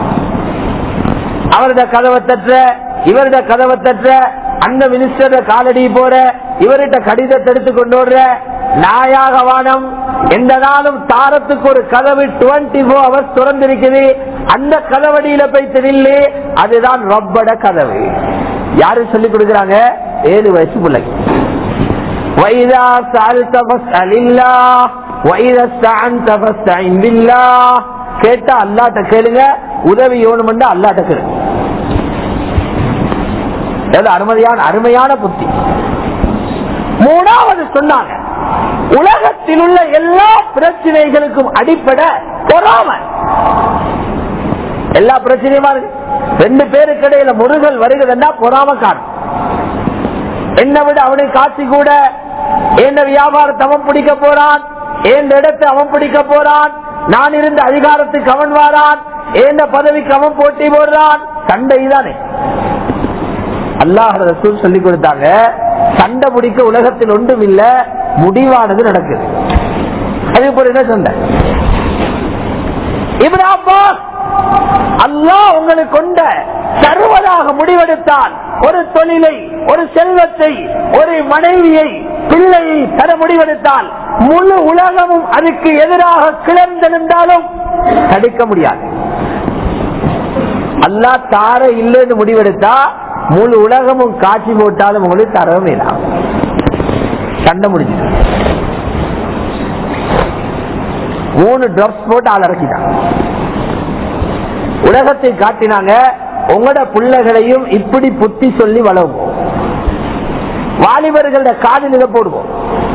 அவரத கதவை தற்ற இவரத கதவை தற்ற அந்த மினிஸ்டர் காலடி போற இவர்கிட்ட கடிதத்தை எடுத்து கொண்டு வர்ற நாயாக வானம் எந்த நாளும் தாரத்துக்கு ஒரு கதவு டுவெண்டி போர் ஹவர்ஸ் திறந்திருக்குது அந்த கதவடியில போய் நில்லு அதுதான் ரப்பட கதவு யாரு சொல்லி கொடுக்கறாங்க ஏழு வயசு பிள்ளைக்கு وَإِذَا سَأَلْتَ فَاسْأَلِ اللَّهِ وَإِذَا اسْتَعَنْتَ فَاسْتَعِنْ بِاللَّهِ கேட்டா அல்லாட்ட கேளுங்க உதவி வேணுமெண்டா அல்லாட்ட கேளுங்க அது அருமையான அருமையான புத்தி மூணாவது சொன்னாங்க உலகத்தில் உள்ள எல்லா பிரச்சனைகளுக்கும் அடிப்படை பொறாமை எல்லா பிரச்சனையுமா இருக்கு ரெண்டு பேருக்கு இடையில முருகல் வருகிறதுன்னா பொறாம காரணம் என்னை விட அவனை காட்சி கூட என்ன வியாபாரத்தை அவன் பிடிக்க போறான் என் இடத்தை அவன் பிடிக்க போறான் நான் இருந்த அதிகாரத்துக்கு அவன் வாரான் எந்த பதவிக்கு அவன் போட்டி போடுறான் சண்டை தானே அல்லாஹ் ரசூல் சொல்லி கொடுத்தாங்க சண்டை பிடிக்க உலகத்தில் ஒன்றும் இல்ல முடிவானது நடக்குது அதே போல என்ன சண்டை இப்ரா அப்பாஸ் அல்லாஹ் உங்களுக்கு கொண்ட தருவதாக முடிவெடுத்தான் ஒரு தொழிலை ஒரு செல்வத்தை ஒரு மனைவியை பிள்ளையை தர முடிவெடுத்தால் முழு உலகமும் அதுக்கு எதிராக கிளர்ந்தெழுந்தாலும் தடுக்க முடியாது அல்லா தார இல்லைன்னு முடிவெடுத்தா முழு உலகமும் காட்சி போட்டாலும் உங்களுக்கு தரவும் வேணாம் சண்டை முடிஞ்சு மூணு ட்ரப்ஸ் போட்டு ஆள் இறக்கிட்டாங்க உலகத்தை காட்டினாங்க உங்களோட பிள்ளைகளையும் இப்படி புத்தி சொல்லி வளருவோம் வாலிபர்கள காதில் இதை போடுவோம்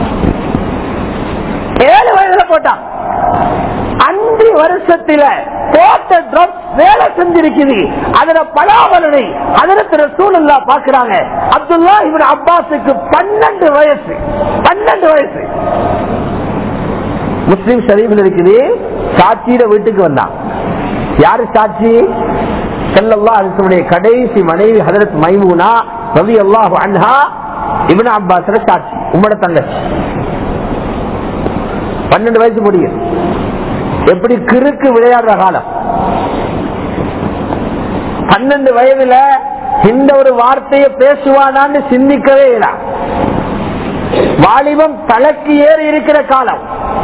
ஏழு வயதுல போட்டான் அஞ்சு வருஷத்துல போட்ட ட்ரப்ஸ் வேலை செஞ்சிருக்குது அதுல பலாபலனை அதற்கு சூழல்லா பாக்குறாங்க அப்துல்லா இவர் அப்பாஸுக்கு பன்னெண்டு வயசு பன்னெண்டு வயசு முஸ்லிம் ஷரீஃபில் இருக்குது சாட்சியிட வீட்டுக்கு வந்தான் யாரு சாட்சி செல்லல்லா அலிசனுடைய கடைசி மனைவி ஹதரத் மைமூனா ரவி அல்லாஹு அன்ஹா இவன அப்பாஸ் சாட்சி உம்மட தங்கச்சி பன்னெண்டு வயசு முடியும் எப்படி கிறுக்கு விளையாடுற காலம் பன்னெண்டு வயதுல இந்த ஒரு வார்த்தையை பேசுவானான்னு சிந்திக்கவே இல்லை வாலிபம் தலைக்கு ஏறி இருக்கிற காலம்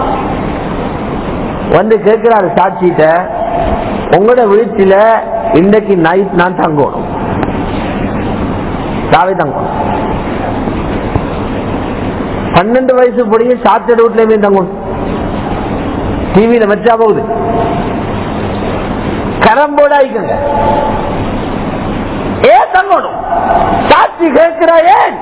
வந்து கேட்கிறாரு சாட்சிட்ட உங்களோட வீட்டில இன்றைக்கு நைட் நான் தங்கணும் சாவி தங்கணும் பன்னெண்டு வயசு பொடிய சாத்தோட வீட்டுல தங்கணும் டிவியில வச்சா போகுது கரம்போட ஆயிக்கங்க ஏன் தங்கணும் சாட்சி கேட்கிற ஏன்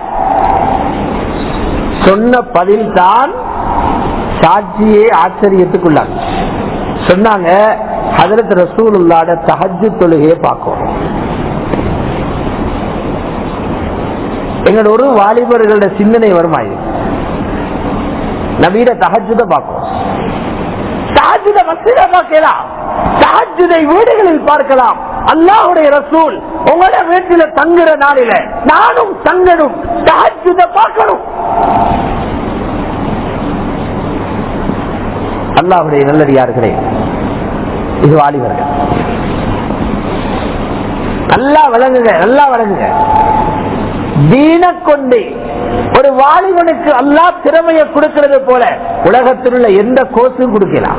சொன்ன பதில் தான் சாட்சியே ஆச்சரியத்துக்குள்ளாங்க சொன்னாங்க ஹதரத் ரசூலுல்லாட தஹஜ் தொழுகையை பார்க்கணும் எங்களோட ஒரு வாலிபர்களோட சிந்தனை வருமா இது நவீன தஹஜுத பார்க்கணும் தஹஜுத மசித பார்க்கலாம் தஹஜுதை வீடுகளில் பார்க்கலாம் அல்லாஹுடைய ரசூல் உங்களோட வீட்டில தங்குற நாளில நானும் தங்கணும் தஹஜுத பார்க்கணும் அல்லாஹுடைய நல்லடியார்களே இது வாலிபர்கள் நல்லா வழங்குங்க நல்லா வழங்குங்க தீன கொண்டு ஒரு வாலிபனுக்கு அல்லா திறமையை கொடுக்கிறது போல உலகத்தில் உள்ள எந்த கோர்ஸும் கொடுக்கலாம்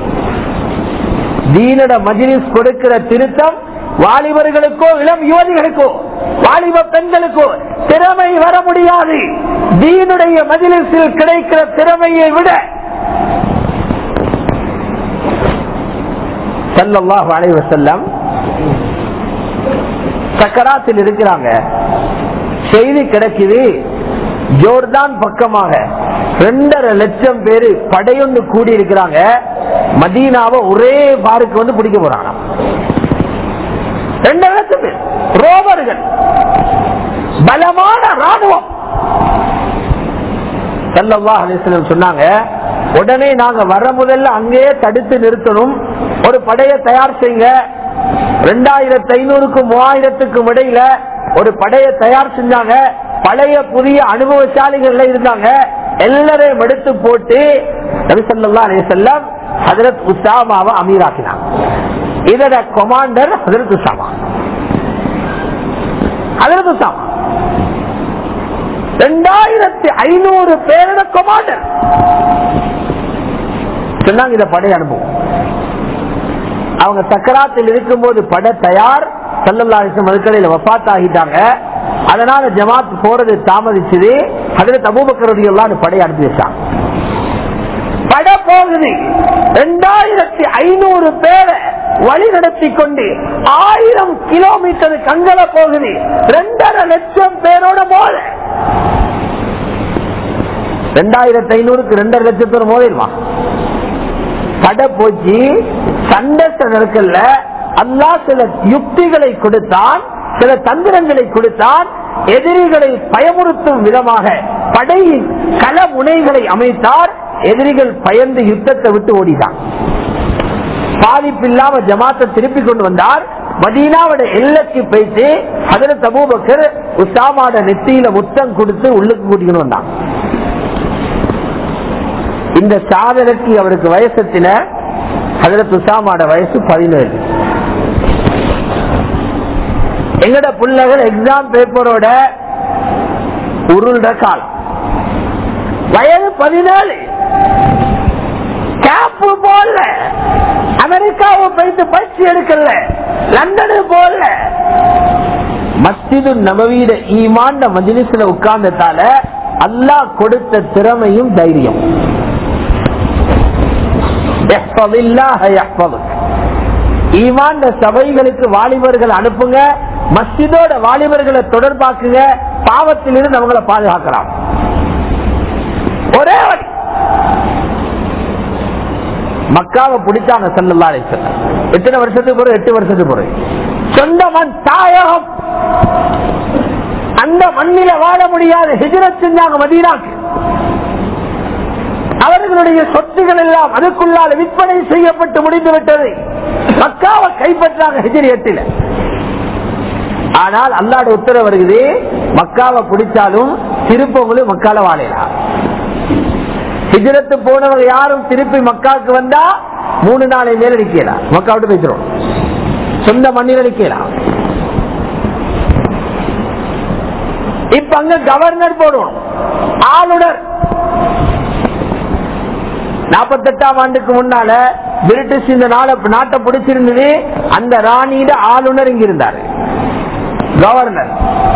தீனட மஜிலிஸ் கொடுக்கிற திருத்தம் வாலிபர்களுக்கோ இளம் யுவதிகளுக்கோ வாலிப பெண்களுக்கு திறமை வர முடியாது தீனுடைய மதிலிசில் கிடைக்கிற திறமையை விட சல்லல்லாஹு அலைஹி வஸல்லம் சக்கராத்தில் இருக்கிறாங்க செய்தி கிடைக்குது ஜோர்தான் பக்கமாக ரெண்டரை லட்சம் பேரு படையொன்று கூடி இருக்கிறாங்க மதீனாவை ஒரே பாருக்கு வந்து பிடிக்க போறாங்க ரெண்டரை லட்சம் பேர் ரோமர்கள் பலமான ராணுவம் சல்லல்லாஹு அலைஹி வஸல்லம் சொன்னாங்க உடனே நாங்க வர முதல்ல அங்கேயே தடுத்து நிறுத்தணும் ஒரு படையை தயார் செய்யுங்க ரெண்டாயிரத்தி ஐநூறுக்கும் மூவாயிரத்துக்கும் இடையில ஒரு படையை தயார் செஞ்சாங்க பழைய புதிய அனுபவசாலிகள் இருந்தாங்க எல்லாரையும் எடுத்து போட்டு நபிசல்லா அலிசல்லம் ஹதரத் உசாமாவை அமீராக்கினாங்க இதோட commander Hazrat Usama Hazrat Usama ரெண்டாயிரத்தி ஐநூறு பேரோட கொமாண்டர் சொன்னாங்க இந்த படை அனுபவம் அவங்க சக்கராத்தில் இருக்கும்போது பட தயார் சல்லல்லாஹிசம் மதுக்கடையில் வஃத் ஆகிட்டாங்க அதனால ஜமாத் போறது தாமதிச்சது அதுல தபூபக்கரதி எல்லாம் படை அனுப்பி வச்சாங்க பட போகுது ரெண்டாயிரத்தி ஐநூறு பேரை வழி நடத்தி கொண்டு ஆயிரம் கிலோமீட்டர் கங்கல போகுது ரெண்டரை லட்சம் பேரோட போல ரெண்டாயிரத்தி ஐநூறுக்கு ரெண்டரை லட்சத்தோட மோதிடுவா பட போச்சு சண்டை நடக்கல அல்லா சில யுக்திகளை கொடுத்தான் சில தந்திரங்களை கொடுத்தான் எதிரிகளை பயமுறுத்தும் விதமாக படையின் கள முனைகளை அமைத்தார் எதிரிகள் பயந்து யுத்தத்தை விட்டு ஓடிதான் பாதிப்பில்லாம ஜமாத்தை திருப்பி கொண்டு வந்தார் மதீனாவோட எல்லைக்கு போயிட்டு அதுல தபூபக்கர் உசாமாட நெத்தியில முத்தம் கொடுத்து உள்ளுக்கு கூட்டிக்கணும் வந்தான் இந்த சாதனைக்கு அவருக்கு வயசத்தின அதுல துசாமாட வயசு பதினேழு எங்கட பிள்ளைகள் எக்ஸாம் பேப்பரோட உருள்ற காலம் வயது பதினேழு கேப்பு போல அமெரிக்காவை போயிட்டு பயிற்சி எடுக்கல லண்டனு போல மஸ்ஜிது நபவீட ஈமாண்ட மஜிலிஸ்ல உட்கார்ந்ததால அல்லாஹ் கொடுத்த திறமையும் தைரியம் ஈமாண்ட சபைகளுக்கு வாலிபர்கள் அனுப்புங்க மஸ்ஜிதோட வாலிபர்களை தொடர்பாக்குங்க பாவத்திலிருந்து அவங்களை பாதுகாக்கலாம் ஒரே வழி மக்காவை பிடிச்சாங்க செல்லல்லா எத்தனை வருஷத்துக்கு பிறகு எட்டு வருஷத்துக்கு பிறகு சொந்த மண் தாயகம் அந்த மண்ணில வாழ முடியாத ஹிஜரத் செஞ்சாங்க மதீனாக்கு அவர்களுடைய சொத்துகள் எல்லாம் அதுக்குள்ளால விற்பனை செய்யப்பட்டு முடிந்து விட்டது மக்காவை கைப்பற்றாங்க ஹிஜரி எட்டில ஆனால் அல்லாட உத்தரவு வருகிறது மக்காவை பிடிச்சாலும் திருப்பவங்களும் மக்கால வாழலாம் ஹிஜரத்து போனவங்க யாரும் திருப்பி மக்காவுக்கு வந்தா மூணு நாளை மேல நிக்கலாம் மக்கா விட்டு பேசுறோம் சொந்த மண்ணில நிக்கலாம் இப்ப அங்க கவர்னர் போடணும் ஆளுநர் நாற்பத்தெட்டாம் ஆண்டுக்கு முன்னால பிரிட்டிஷ் இந்த நாளை நாட்டை பிடிச்சிருந்தது அந்த ராணியிட ஆளுநர் இங்க இருந்தாரு கவர்னர்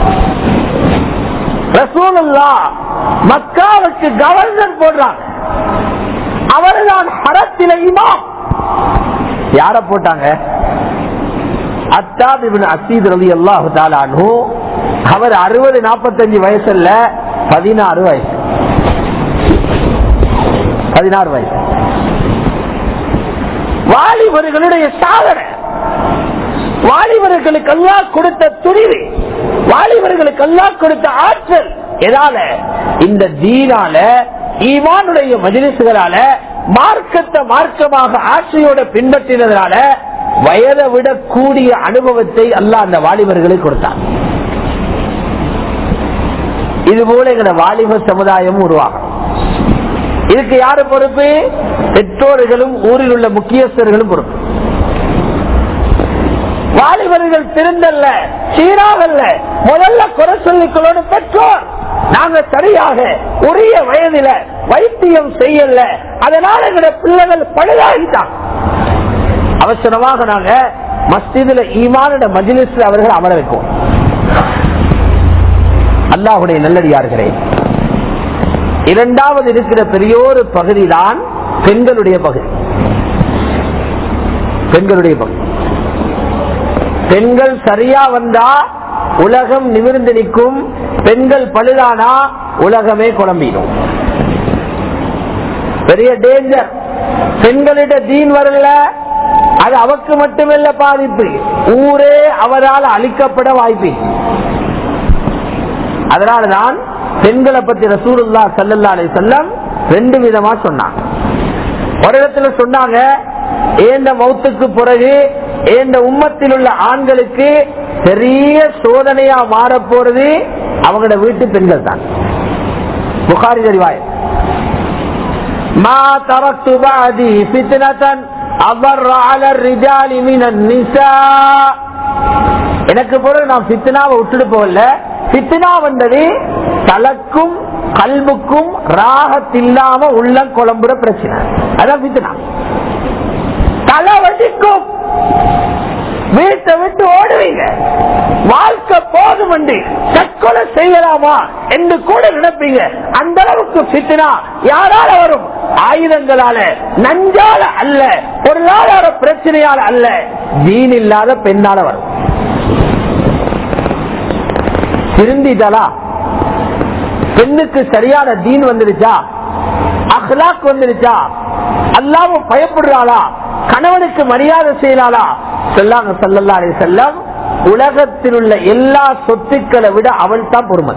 ரசூலுல்லா மக்காவுக்கு கவர்னர் போடுறாங்க அவர்தான் ஹரத்தில இமாம் யார போட்டாங்க அத்தாபிபின் அசீத் ரவி அல்லாஹு தாலானு அவர் அறுபது நாற்பத்தஞ்சு வயசுல பதினாறு வயசு பதினாறு வயசு வாலிபர்களுடைய சாதனை வாலிபர்களுக்கு எல்லாம் கொடுத்த துணிவு வாலிபர்களுக்கு எல்லாம் கொடுத்த ஆற்றல் எதால இந்த தீனால ஈமானுடைய மஜிலிசுகளால மார்க்கத்தை மார்க்கமாக ஆட்சியோட பின்பற்றினதுனால வயதை விட கூடிய அனுபவத்தை அல்ல அந்த வாலிபர்களுக்கு கொடுத்தார் இது போல எங்க வாலிப சமுதாயம் உருவாகும் இதுக்கு யாரு பொறுப்பு பெற்றோர்களும் ஊரில் உள்ள முக்கியஸ்தர்களும் பொறுப்பு வாலிபர்கள் திருந்தல்ல சீராகல்ல முதல்ல குறை சொல்லிக்கொள்ளோடு பெற்றோர் நாங்க சரியாக உரிய வயதில வைத்தியம் செய்யல அதனால எங்களுடைய பிள்ளைகள் பழுதாகிட்டாங்க அவசரமாக நாங்க மஸ்ஜிதுல ஈமான மஜிலிஸ்ல அவர்கள் அமர வைப்போம் அல்லாஹுடைய நல்லடியார்களே இரண்டாவது இருக்கிற பெரியோரு பகுதி தான் பெண்களுடைய பகுதி பெண்களுடைய பகுதி பெண்கள் சரியா வந்தா உலகம் நிமிர்ந்து நிற்கும் பெண்கள் பழுதானா உலகமே குழம்பிடும் பெரிய டேஞ்சர் பெண்களிட தீன் வரல அது அவக்கு மட்டுமல்ல பாதிப்பு ஊரே அவரால் அழிக்கப்பட வாய்ப்பு அதனாலதான் பெண்களை பத்தி ரசூலுல்லா சல்லல்லா அலி செல்லம் ரெண்டு விதமா சொன்னாங்க ஒரு இடத்துல சொன்னாங்க ஏந்த மௌத்துக்கு பிறகு ஏந்த உம்மத்தில் உள்ள ஆண்களுக்கு பெரிய சோதனையா மாற போறது அவங்களோட வீட்டு பெண்கள் தான் புகாரி தெரிவாய் ما تركت بعدي فتنة أضر على الرجال من النساء எனக்கு பிறகு நான் பித்னாவை விட்டுட்டு போகல பித்னா வந்தது தலக்கும் கல்புக்கும் ராகத்தில்லாம உள்ள குழம்புற பிரச்சனை அதான் பித்னா தலை வட்டிக்கும் வீட்டை விட்டு ஓடுவீங்க வாழ்க்கை போதும் என்று தற்கொலை செய்யலாமா என்று கூட நினைப்பீங்க அந்த அளவுக்கு பித்தினா யாரால வரும் ஆயுதங்களால நஞ்சால அல்ல பொருளாதார பிரச்சனையால அல்ல தீன் இல்லாத பெண்ணால வரும் திருந்திட்டாளா பெண்ணுக்கு சரியான தீன் வந்துருச்சா அஹ்லாக் வந்துருச்சா அல்லாம பயப்படுறாளா கணவனுக்கு மரியாதை செய்யலாளா சொல்லாங்க சல்லல்லா அலி செல்லம் உலகத்தில் உள்ள எல்லா சொத்துக்களை விட அவள் தான் பொறுமை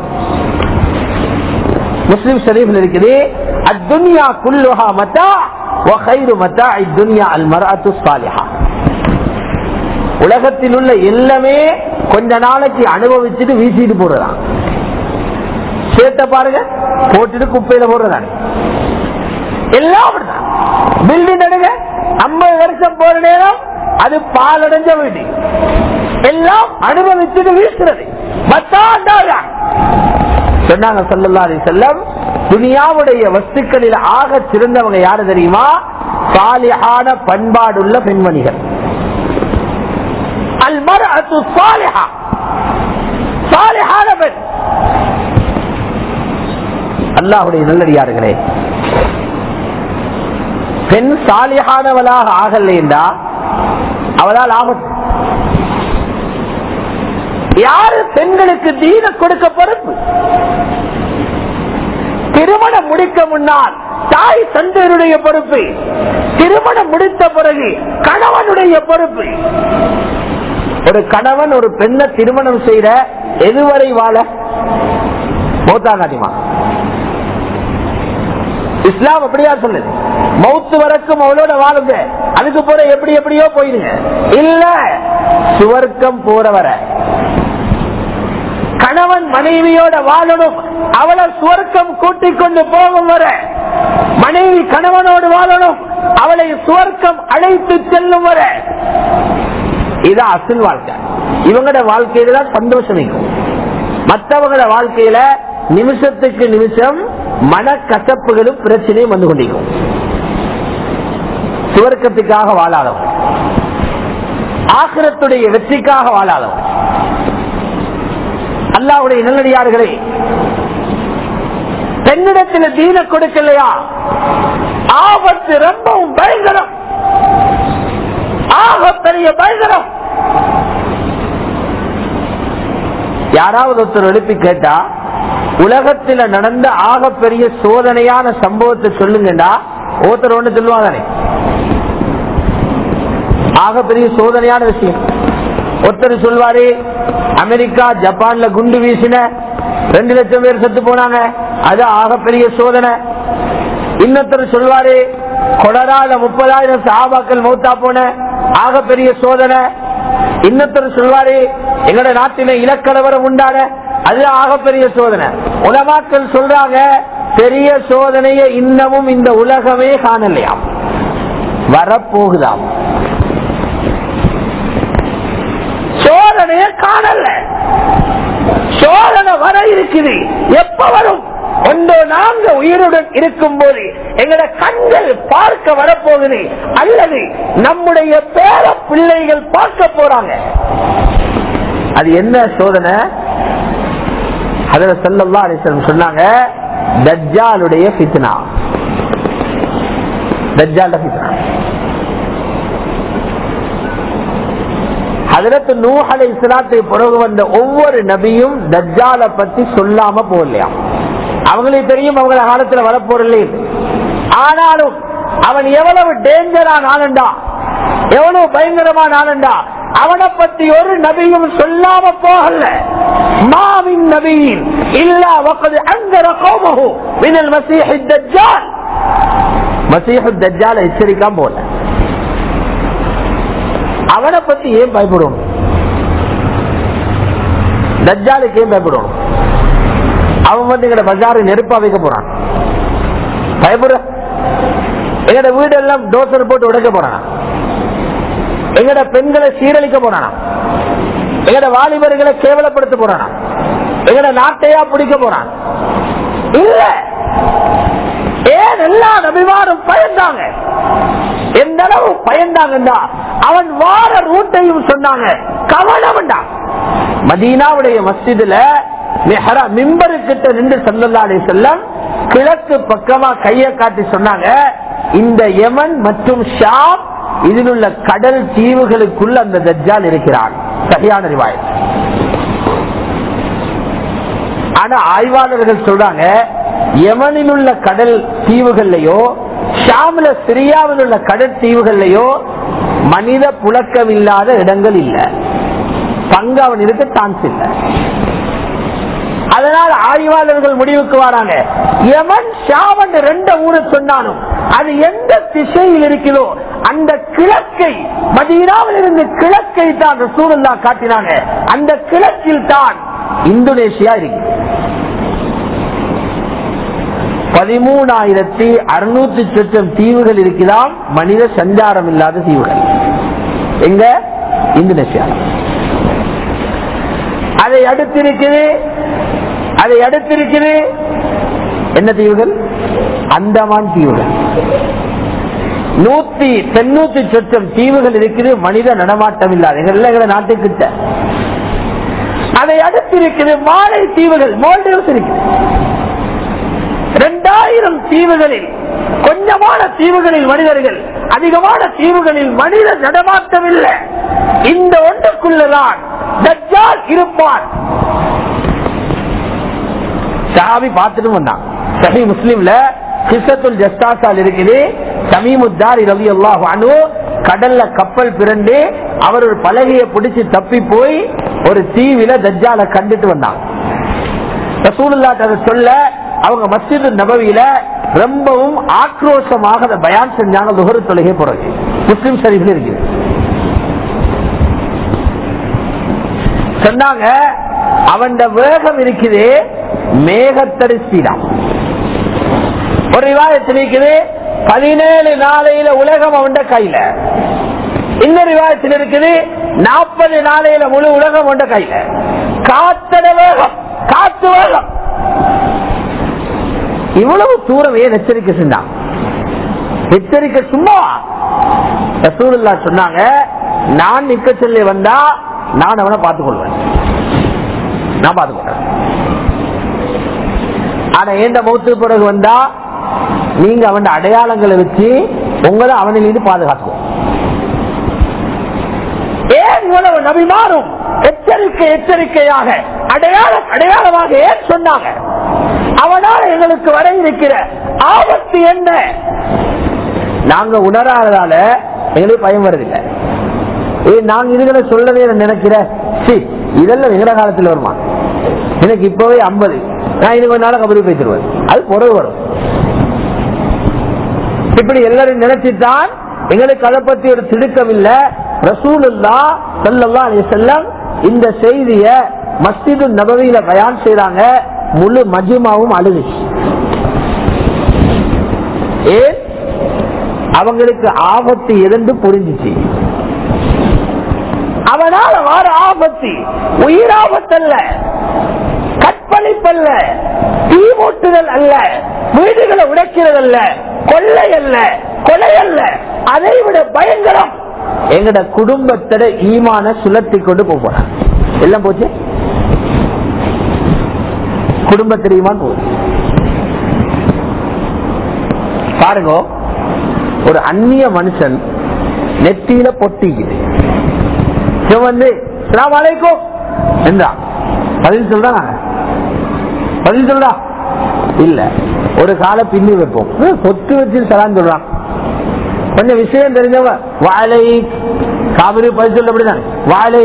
முஸ்லிம் ஷரீஃபில் இருக்குது அத்துன்யா குல்லுஹா மத்தா வகைரு மத்தா இத்துன்யா அல் மராத்து சாலிஹா உலகத்தில் உள்ள எல்லாமே கொஞ்ச நாளைக்கு அனுபவிச்சுட்டு வீசிட்டு போடுறான் சேர்த்த பாருங்க போட்டுட்டு குப்பையில போடுறதானே எல்லாம் பில்டிங் எடுங்க ஐம்பது வருஷம் போற நேரம் அது பாலடைஞ்ச வீடு எல்லாம் அனுபவிச்சுட்டு வீசுறது சொன்னாங்க சொல்லல்லா அலி செல்லம் துனியாவுடைய வஸ்துக்களில் ஆக சிறந்தவங்க யாரு தெரியுமா சாலிஹான பண்பாடுள்ள பெண்மணிகள் அல்மர் அது சாலிஹா சாலிஹான பெண் அல்லாஹுடைய நல்லடியார்களே பெண் சாலியானவளாக ஆகலைண்டா அவளால் ஆபத்து யாரு பெண்களுக்கு தீன கொடுக்க பொறுப்பு திருமணம் முடிக்க முன்னால் தாய் தந்தையருடைய பொறுப்பு திருமணம் முடித்த பிறகு கணவனுடைய பொறுப்பு ஒரு கணவன் ஒரு பெண்ணை திருமணம் செய்த எதுவரை வாழ மௌத்தா காட்டிமா இஸ்லாம் அப்படியா சொல்லுது மௌத்து வரைக்கும் அவளோட வாழுங்க அதுக்கு போற எப்படி எப்படியோ போயிருங்க இல்ல சுவர்க்கம் போற வர கணவன் மனைவியோட வாழணும் அவளை சுவர்க்கம் கூட்டிக் கொண்டு போகும் வர மனைவி கணவனோடு வாழணும் அவளை சுவர்க்கம் அழைத்து செல்லும் வர இது அசில் வாழ்க்கை இவங்களோட வாழ்க்கையில தான் சந்தோஷம் இருக்கும் மற்றவங்களோட வாழ்க்கையில நிமிஷத்துக்கு நிமிஷம் மனக்கசப்புகளும் பிரச்சனையும் வந்து கொண்டிருக்கும் சுவர்க்கத்துக்காக வாழாதவன் ஆக்கிரத்துடைய வெற்றிக்காக வாழாதவன் அல்லாவுடைய நல்லடியார்களே பெண்ணிடத்தில் தீன கொடுக்கலையா ஆபத்து ரொம்பவும் பயங்கரம் ஆக பெரிய பயங்கரம் யாராவது ஒருத்தர் எழுப்பி கேட்டா உலகத்துல நடந்த ஆக பெரிய சோதனையான சம்பவத்தை சொல்லுங்கடா ஒருத்தர் ஒண்ணு சொல்லுவாங்க ஆக பெரிய சோதனையான விஷயம் ஒருத்தர் சொல்வாரு அமெரிக்கா ஜப்பான்ல குண்டு வீசின ரெண்டு லட்சம் பேர் செத்து போனாங்க அது ஆக பெரிய சோதனை இன்னொருத்தர் சொல்வாரு கொடரால முப்பதாயிரம் சாபாக்கள் மௌத்தா போன ஆக பெரிய சோதனை இன்னொருத்தர் சொல்வாரு எங்கட நாட்டில இலக்கலவரம் உண்டான அது ஆகப்பெரிய சோதனை உலமாக்கள் சொல்றாங்க பெரிய சோதனையை இன்னமும் இந்த உலகமே காணலையாம் வரப்போகுதாம் சோதனைய காணல சோதனை வர இருக்குது எப்ப வரும் ஒன்றோ நாங்க உயிருடன் இருக்கும் போது எங்கட கண்கள் பார்க்க வரப்போகுது அல்லது நம்முடைய பேர பிள்ளைகள் பார்க்க போறாங்க அது என்ன சோதனை அதுல செல்லல்லா அலிஸ்லம் சொன்னாங்க தஜ்ஜாலுடைய ஃபித்னா தஜ்ஜால ஃபித்னா ஹதரத் நூஹ் அலை இஸ்லாத்துக்கு பிறகு வந்த ஒவ்வொரு நபியும் தஜ்ஜால பத்தி சொல்லாம போகலையாம் அவங்களுக்கு தெரியும் அவங்க காலத்துல வரப்போறல ஆனாலும் அவன் எவ்வளவு டேஞ்சரான ஆனண்டா எவ்வளவு பயங்கரமான ஆனண்டா அவனை பத்தி ஒரு நபியும் சொல்லாம போகல மாவின் நபியின் இல்லா வக்கது அங்கர கோமகு மினல் மசீஹி தஜ்ஜால் மசீஹு தஜ்ஜால எச்சரிக்காம போல அவனை பத்தி ஏன் பயப்படணும் தஜ்ஜாலுக்கு ஏன் பயப்படணும் அவன் வந்து எங்கட பஜாரு நெருப்பா வைக்க போறான் பயப்படுற எங்கட வீடெல்லாம் டோசர் போட்டு உடைக்க போறானா எங்கட பெண்களை சீரழிக்க போறானா எங்கட வாலிபர்களை கேவலப்படுத்த போறானா எங்கட நாட்டையா பிடிக்க போறான் இல்ல ஏன் எல்லா நபிமாரும் பயந்தாங்க எந்த அளவு பயந்தாங்கண்டா அவன் வார ரூட்டையும் சொன்னாங்க கவனம் மதீனாவுடைய மஸ்ஜிதுல மிம்பரு கிட்ட நின்று செல்லல்லாடே செல்லம் கிழக்கு பக்கமா கைய காட்டி சொன்னாங்க இந்த யமன் மற்றும் ஷாம் இதில் உள்ள கடல் தீவுகளுக்குள்ள அந்த தஜ்ஜால் இருக்கிறான் சரியான ரிவாய் ஆனா ஆய்வாளர்கள் சொல்றாங்க யமனில் உள்ள கடல் தீவுகள்லயோ ஷாமில சிரியாவில் உள்ள கடல் தீவுகள்லயோ மனித புழக்கம் இல்லாத இடங்கள் இல்ல பங்கு அவன் இருக்க சான்ஸ் இல்லை அதனால் ஆய்வாளர்கள் முடிவுக்கு வராங்க யமன் ஷாவன் ரெண்டு ஊரை சொன்னாலும் அது எந்த திசையில் இருக்கிறதோ அந்த கிழக்கை மதீனாவில் இருந்து கிழக்கை தான் சூழல்லா காட்டினாங்க அந்த கிழக்கில் தான் இந்தோனேஷியா இருக்கு பதிமூணாயிரத்தி அறுநூத்தி சொச்சம் தீவுகள் இருக்கிறாம் மனித சஞ்சாரம் இல்லாத தீவுகள் எங்க இந்தோனேஷியா அதை அடுத்திருக்குது அதை அடுத்திருக்குது என்ன தீவுகள் அந்தமான் தீவுகள் நூத்தி தொண்ணூத்தி சொச்சம் தீவுகள் இருக்குது மனித நடமாட்டம் இல்லாத எங்க நாட்டுக்கிட்ட அதை அடுத்திருக்குது மாலை தீவுகள் மோல்டேவ்ஸ் இருக்குது இரண்டாயிரம் தீவுகளில் கொஞ்சமான தீவுகளில் மனிதர்கள் அதிகமான தீவுகளில் மனித நடமாட்டம் இல்லை இந்த ஒன்றுக்குள்ளதான் தஜ்ஜால் இருப்பான் சாபி பார்த்துட்டு வந்தான் சஹி முஸ்லீம்ல கிசத்துல் ஜஸ்தாசால் இருக்குது சமீமுத்தாரி ரவி அல்லாஹ் அனு கடல்ல கப்பல் பிறண்டு அவர் ஒரு பலகையை பிடிச்சு தப்பி போய் ஒரு தீவில தஜ்ஜால கண்டுட்டு வந்தாங்க ரசூலுல்லாட்ட அதை சொல்ல அவங்க மஸ்ஜித் நபவியில ரொம்பவும் ஆக்ரோஷமாக அதை பயான் செஞ்சாங்க துகரு தொழுகை பிறகு முஸ்லிம் ஷரீஃப்ல இருக்குது சொன்னாங்க அவன் வேகம் இருக்குது மேகத்தரிசிதான் ஒரு விவாதத்தில் இருக்குது பதினேழு நாளையில உலகம் அவன் கையில இன்னொரு விவாதத்தில் இருக்குது நாற்பது நாளையில முழு உலகம் அவன் கையில காத்தட வேகம் காத்து வேகம் இவ்வளவு தூரம் ஏன் எச்சரிக்கை செஞ்சான் எச்சரிக்கை சும்மா ரசூலுல்லா சொன்னாங்க நான் நிக்க சொல்லி வந்தா நான் அவனை பார்த்துக் கொள்வேன் நான் பார்த்துக் கொள்றேன் ஆனா ஏண்ட மௌத்து பிறகு வந்தா நீங்க அவன் அடையாளங்களை வச்சு உங்களை அவனிலிருந்து பாதுகாத்துக்கும் ஏன் இவ்வளவு நபி மாறும் எச்சரிக்கை எச்சரிக்கையாக அடையாள அடையாளமாக ஏன் சொன்னாங்க அவனால் எங்களுக்கு வர இருக்கிற ஆபத்து என்ன நாங்க உணராததால எங்களுக்கு பயம் வருதில்லை ஏ நாங்க இதுகளை சொல்லவே நினைக்கிற இதெல்லாம் எங்கட காலத்தில் வருமா எனக்கு இப்பவே ஐம்பது நான் இது கொஞ்ச நாள் கபடி பேசிடுவேன் அது பொறவு வரும் இப்படி எல்லாரும் நினைச்சுதான் எங்களுக்கு அதை பத்தி ஒரு திடுக்கம் இல்ல ரசூலுல்லா சல்லா அலி செல்லம் இந்த செய்திய மஸ்ஜிது நபவியில பயான் செய்யறாங்க முழு மஜுமாவும் அழுதுச்சு ஏன் அவங்களுக்கு ஆபத்து எதென்று புரிஞ்சிச்சு அவனால வார ஆபத்து உயிராபத்தல்ல கற்பழிப்பல்ல தீ மூட்டுதல் அல்ல வீடுகளை உடைக்கிறது அல்ல கொள்ளை அல்ல கொலை அல்ல அதை விட பயங்கரம் எங்கட குடும்பத்தோட ஈமான சுழத்தி கொண்டு போறான் எல்லாம் போச்சு குடும்ப தெரியுமான்னு போகுது பாருங்க ஒரு அந்நிய மனுஷன் நெத்தியில பொட்டிக்குது இவன் வந்து "அஸ்ஸலாமு அலைக்கும் என்றா பதில் சொல்றான் பதில் சொல்றா இல்ல ஒரு கால பின்னி வைப்போம் ஹம், சொத்து வச்சு சலான் சொல்றான் கொஞ்சம் விஷயம் தெரிஞ்சவங்க வாழை காவிரி பதில் சொல்ல அப்படிதான் வாழை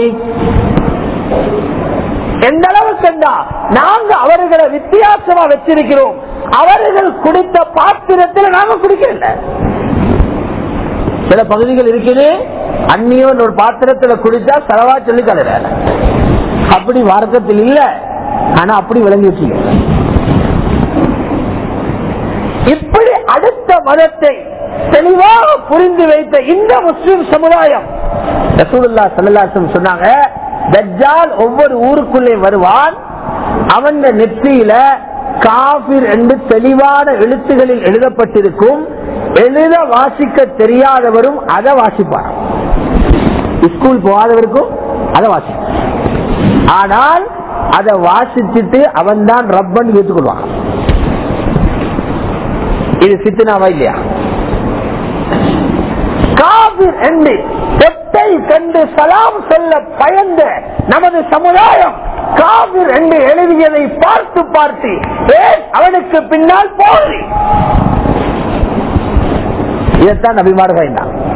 எந்த அளவுக்கு என்றா நாங்க அவர்களை வித்தியாசமா வச்சிருக்கிறோம் அவர்கள் குடித்த பாத்திரத்தில் நாங்க குடிக்கல சில பகுதிகள் இருக்குது அந்நியன் ஒரு பாத்திரத்துல குடிச்சா செலவா சொல்லி கலர அப்படி வார்க்கத்தில் இல்ல ஆனா அப்படி விளங்கி வச்சுக்க இப்படி அடுத்த மதத்தை தெளிவாக புரிந்து வைத்த இந்த முஸ்லிம் சமுதாயம் ரசூலுல்லா சல்லாசம் சொன்னாங்க தஜ்ஜால் ஒவ்வொரு ஊருக்குள்ளே வருவான் அவன் நெற்றியில காபிர் என்று தெளிவான எழுத்துகளில் எழுதப்பட்டிருக்கும் எழுத வாசிக்க தெரியாதவரும் அதை வாசிப்பார் ஸ்கூல் போகாதவருக்கும் அதை வாசிப்பார் ஆனால் அதை வாசிச்சுட்டு அவன் தான் ரப்பன் ஏற்றுக்கொள்வான் இது சித்தனாவா இல்லையா காபிர் என்று ஒட்டை கண்டு சலாம் சொல்ல பயந்த நமது சமுதாயம் காபிர் என்று எழுதியதை பார்த்து பார்த்து ஏன் அவனுக்கு பின்னால் போகுது இதைத்தான் நபிமார்கள்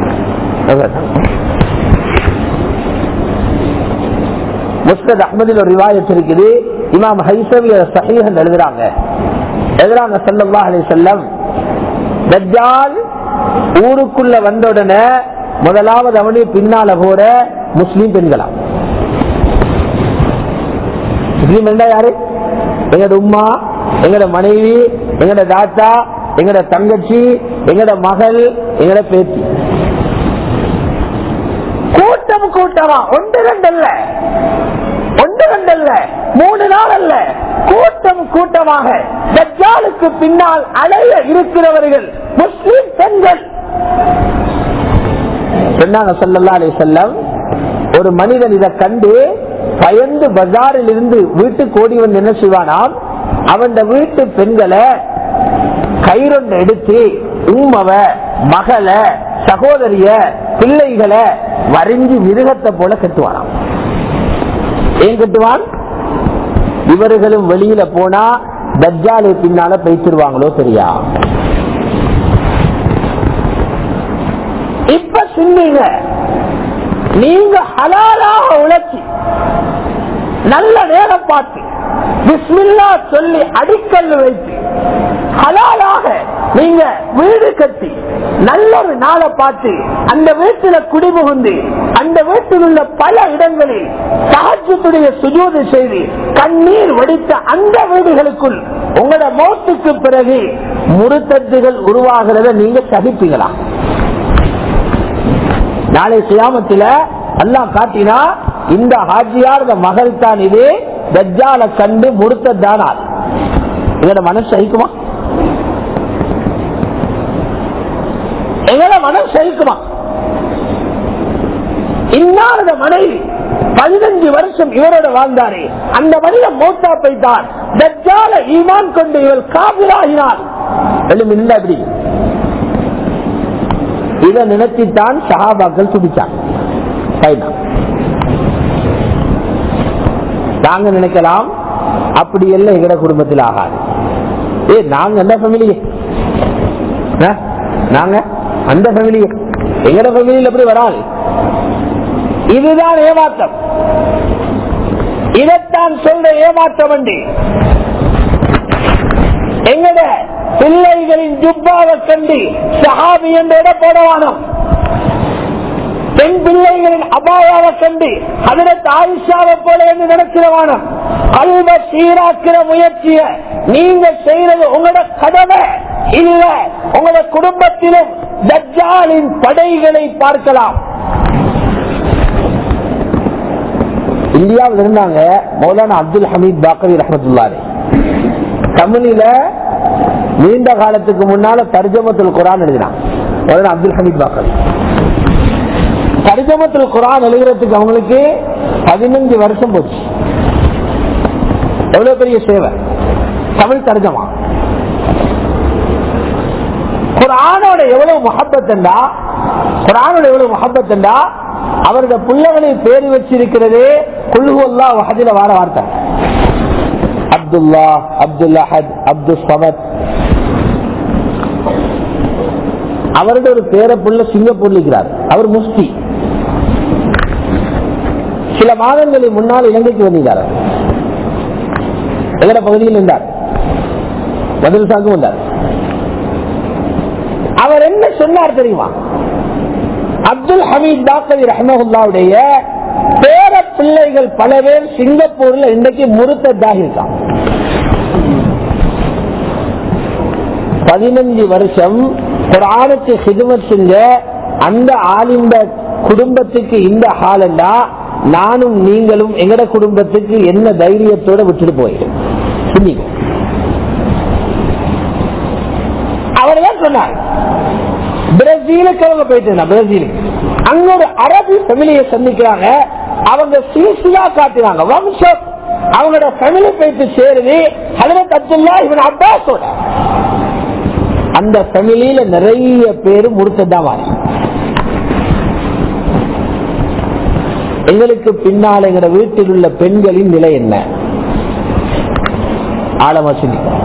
முஸ்தத் அஹமதில் ஒரு ரிவாயத் இருக்குது இமாம் ஹைசவி சஹீஹன் எழுதுறாங்க எழுதுறாங்க சல்லல்லாஹு அலைஹி வஸல்லம் தஜ்ஜால் ஊருக்குள்ள வந்த உடனே முதலாவது அவனே பின்னால போற முஸ்லீம் பெண்களாம் முஸ்லீம் என்றா யாரு எங்கட உம்மா எங்கட மனைவி எங்கட தாத்தா எங்கட தங்கச்சி எங்கட மகள் எங்கட பேத்தி கூட்டம் கூட்டமா ஒன்று ரெண்டு அல்ல ஒன்று ரெண்டு அல்ல மூணு நாள் அல்ல கூட்டம் கூட்டமாக தஜ்ஜாலுக்கு பின்னால் அலைய இருக்கிறவர்கள் முஸ்லிம் பெண்கள் சொன்னாங்க சொல்லல்லா அலி செல்லம் ஒரு மனிதன் இதை கண்டு பயந்து பஜாரில் இருந்து வீட்டுக்கு ஓடி வந்து என்ன செய்வானாம் அவன் வீட்டு பெண்களை கயிறொன்று எடுத்து உம்மவ மகளை சகோதரிய பிள்ளைகளை வரைஞ்சி மிருகத்தை போல கட்டுவானாம் ஏன் கட்டுவான் இவர்களும் வெளியில போனா தஜ்ஜாலை பின்னால பேசிடுவாங்களோ சரியா இப்ப சிந்திங்க நீங்க ஹலாலாக உழைச்சி நல்ல நேரம் பார்த்து பிஸ்மில்லா சொல்லி அடிக்கல் வைத்து ஹலாலாக நீங்க வீடு கட்டி நல்ல ஒரு நாளை பார்த்து அந்த வீட்டுல குடிபுகுந்து அந்த வீட்டில் உள்ள பல இடங்களில் சகஜத்துடைய சுஜூது செய்து கண்ணீர் வடித்த அந்த வீடுகளுக்குள் உங்களோட மோத்துக்கு பிறகு முருத்தத்துகள் உருவாகிறத நீங்க சகிப்பீங்களா நாளை சியாமத்தில எல்லாம் காட்டினா இந்த ஹாஜியார் இந்த மகள் தான் இது தஜ்ஜால கண்டு முறுத்ததானால் இதோட மனசு சகிக்குமா எங்களோட மனம் சகிக்குமா இன்னாரத மனைவி பதினஞ்சு வருஷம் இவரோட வாழ்ந்தாரே அந்த மனிதன் மோட்டா போய்தான் தஜ்ஜால ஈமான் கொண்டு இவர் காவிராகினார் இல்லை அப்படி இதை நினைச்சுத்தான் சஹாபாக்கள் துடிச்சாங்க நாங்க நினைக்கலாம் அப்படி எல்லாம் எங்கட குடும்பத்தில் ஆகாது ஏ நாங்க அந்த ஃபேமிலி நாங்க அந்த ஃபேமிலி எங்கட ஃபேமிலியில் எப்படி வராது இதுதான் ஏமாற்றம் இதைத்தான் சொல்ற ஏமாற்றம் வண்டி எங்கட பிள்ளைகளின் ஜுப்பாவை கண்டு சஹாபி என்ற இட போடவானோம் பெண் பிள்ளைகளின் அபாயாவை கண்டு அதற்கு ஆயுஷாவை போல என்று நினைக்கிறவானம் கல்வ சீராக்கிற முயற்சிய நீங்க செய்யறது உங்களோட கடமை இல்ல உங்களோட குடும்பத்திலும் தஜ்ஜாலின் படைகளை பார்க்கலாம் இந்தியாவில் இருந்தாங்க மௌலானா அப்துல் ஹமீத் பாக்கவி ரஹமத்துல்லாரி தமிழில நீண்ட காலத்துக்கு முன்னால தர்ஜமத்துல் குரான் எழுதினான் மௌலானா அப்துல் ஹமீத் பாக்கவி தர்ஜமத்துல் குரான் எழுதுறதுக்கு அவங்களுக்கு பதினஞ்சு வருஷம் போச்சு எவ்வளவு பெரிய சேவை தமிழ் தர்ஜமா குரானோட எவ்வளவு முகப்பத்தண்டா குரானோட எவ்வளவு முகப்பத்தண்டா அவருடைய பிள்ளைகளை பேரு வச்சிருக்கிறது குல்ஹுல்லா வஹதில வார வார்த்தை அப்துல்லா அப்துல் அஹத் அப்துல் சமத் அவருடைய ஒரு பேர புள்ள சிங்கப்பூர்ல இருக்கிறார் அவர் முஸ்தி சில மாதங்களுக்கு முன்னால் இலங்கைக்கு வந்திருந்தார் எங்கட பகுதியில் இருந்தார் மதுரசாக்கும் வந்தார் அவர் என்ன சொன்னார் தெரியுமா அப்துல் ஹமீத் தாக்கவி ரஹமஹுல்லாவுடைய பேர பிள்ளைகள் பல பேர் சிங்கப்பூர்ல இன்றைக்கு முருத்ததாக இருக்கான் பதினஞ்சு வருஷம் குரானுக்கு சிதுமத் செஞ்ச அந்த ஆளிந்த குடும்பத்துக்கு இந்த ஹாலண்டா நானும் நீங்களும் எங்கட குடும்பத்துக்கு என்ன தைரியத்தோட விட்டுட்டு போயிடும் சிந்திக்கும் அவர் தான் சொன்னார் பிரேசிலுக்கு அவங்க போயிட்டு பிரேசிலுக்கு அங்க ஒரு அரபு ஃபெமிலியை சந்திக்கிறாங்க அவங்க சிசியா காட்டுறாங்க வம்சம் அவங்களோட ஃபெமிலி போயிட்டு சேருது ஹலரத் அப்துல்லா இவன் அப்பாஸோட அந்த ஃபெமிலியில நிறைய பேரு முறுக்கதான் வாங்க எங்களுக்கு பின்னால் எங்களோட வீட்டில் உள்ள பெண்களின் நிலை என்ன ஆழமா சிந்திக்கும்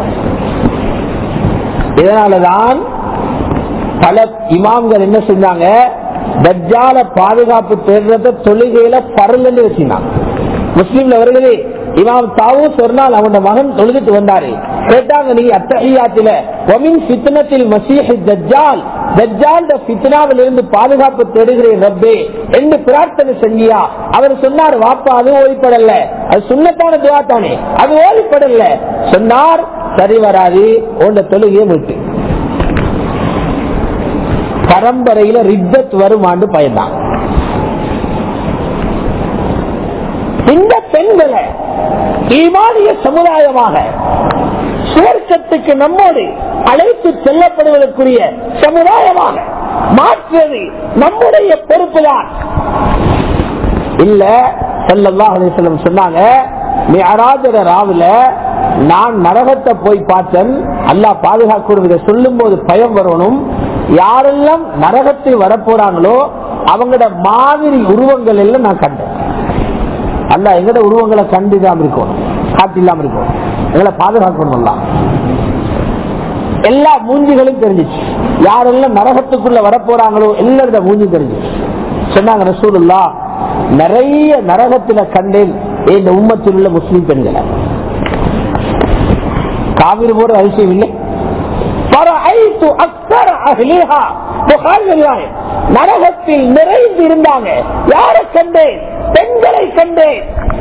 இதனாலதான் பல இமாம்கள் என்ன செஞ்சாங்க தஜ்ஜால பாதுகாப்பு தேடுறத தொழுகையில பரலன்னு வச்சிருந்தாங்க முஸ்லீம்ல வருகிறது இமாம் தாவூஸ் ஒரு நாள் அவனோட மகன் தொழுதுட்டு வந்தாரு கேட்டாங்க நீ அத்தகையாத்தில ஒமின் சித்தனத்தில் மசீஹ் தஜ்ஜால் தஜ்ஜால் பித்னாவில் இருந்து பாதுகாப்பு தேடுகிறேன் ரப்பே என்று பிரார்த்தனை செஞ்சியா அவர் சொன்னார் வாப்பா அது ஓய்ப்படல அது சுண்ணத்தான துவா தானே அது ஓய்ப்படல சொன்னார் சரி வராது உன்ன தொழுகையை விட்டு பரம்பரையில ரித்தத் வருமாண்டு பயந்தான் இந்த பெண்களை ஈமானிய சமுதாயமாக சுவர்க்கத்துக்கு நம்மோடு அழைத்து செல்லப்படுவதற்குரிய சமுதாயமாக மாற்றுவது நம்முடைய பொறுப்புதான் இல்ல செல்லல்லா அலிசல்லம் சொன்னாங்க நீ அராஜர ராவில நான் நரகத்தை போய் பார்த்தேன் அல்லா பாதுகாக்க சொல்லும் போது பயம் வரணும் யாரெல்லாம் நரகத்தில் வரப்போறாங்களோ அவங்களோட மாதிரி உருவங்கள் எல்லாம் நான் கண்டேன் அல்ல எங்கட உருவங்களை கண்டுதான் இருக்கணும் காட்டு இல்லாம இருக்கணும் எங்களை பாதுகாக்கணும் எல்லாம் எல்லா மூஞ்சிகளும் தெரிஞ்சிச்சு யாரெல்லாம் நரகத்துக்குள்ள வரப்போறாங்களோ எல்லாரோட மூஞ்சி தெரிஞ்சிச்சு சொன்னாங்க ரசூலுல்லா நிறைய நரகத்துல கண்டேன் இந்த உம்மத்தில் உள்ள முஸ்லீம் பெண்களை காவிரி போற அதிசயம் இல்லை நரகத்தில் நிறைந்து இருந்தாங்க யாரை கண்டேன் பெண்களை கண்டேன்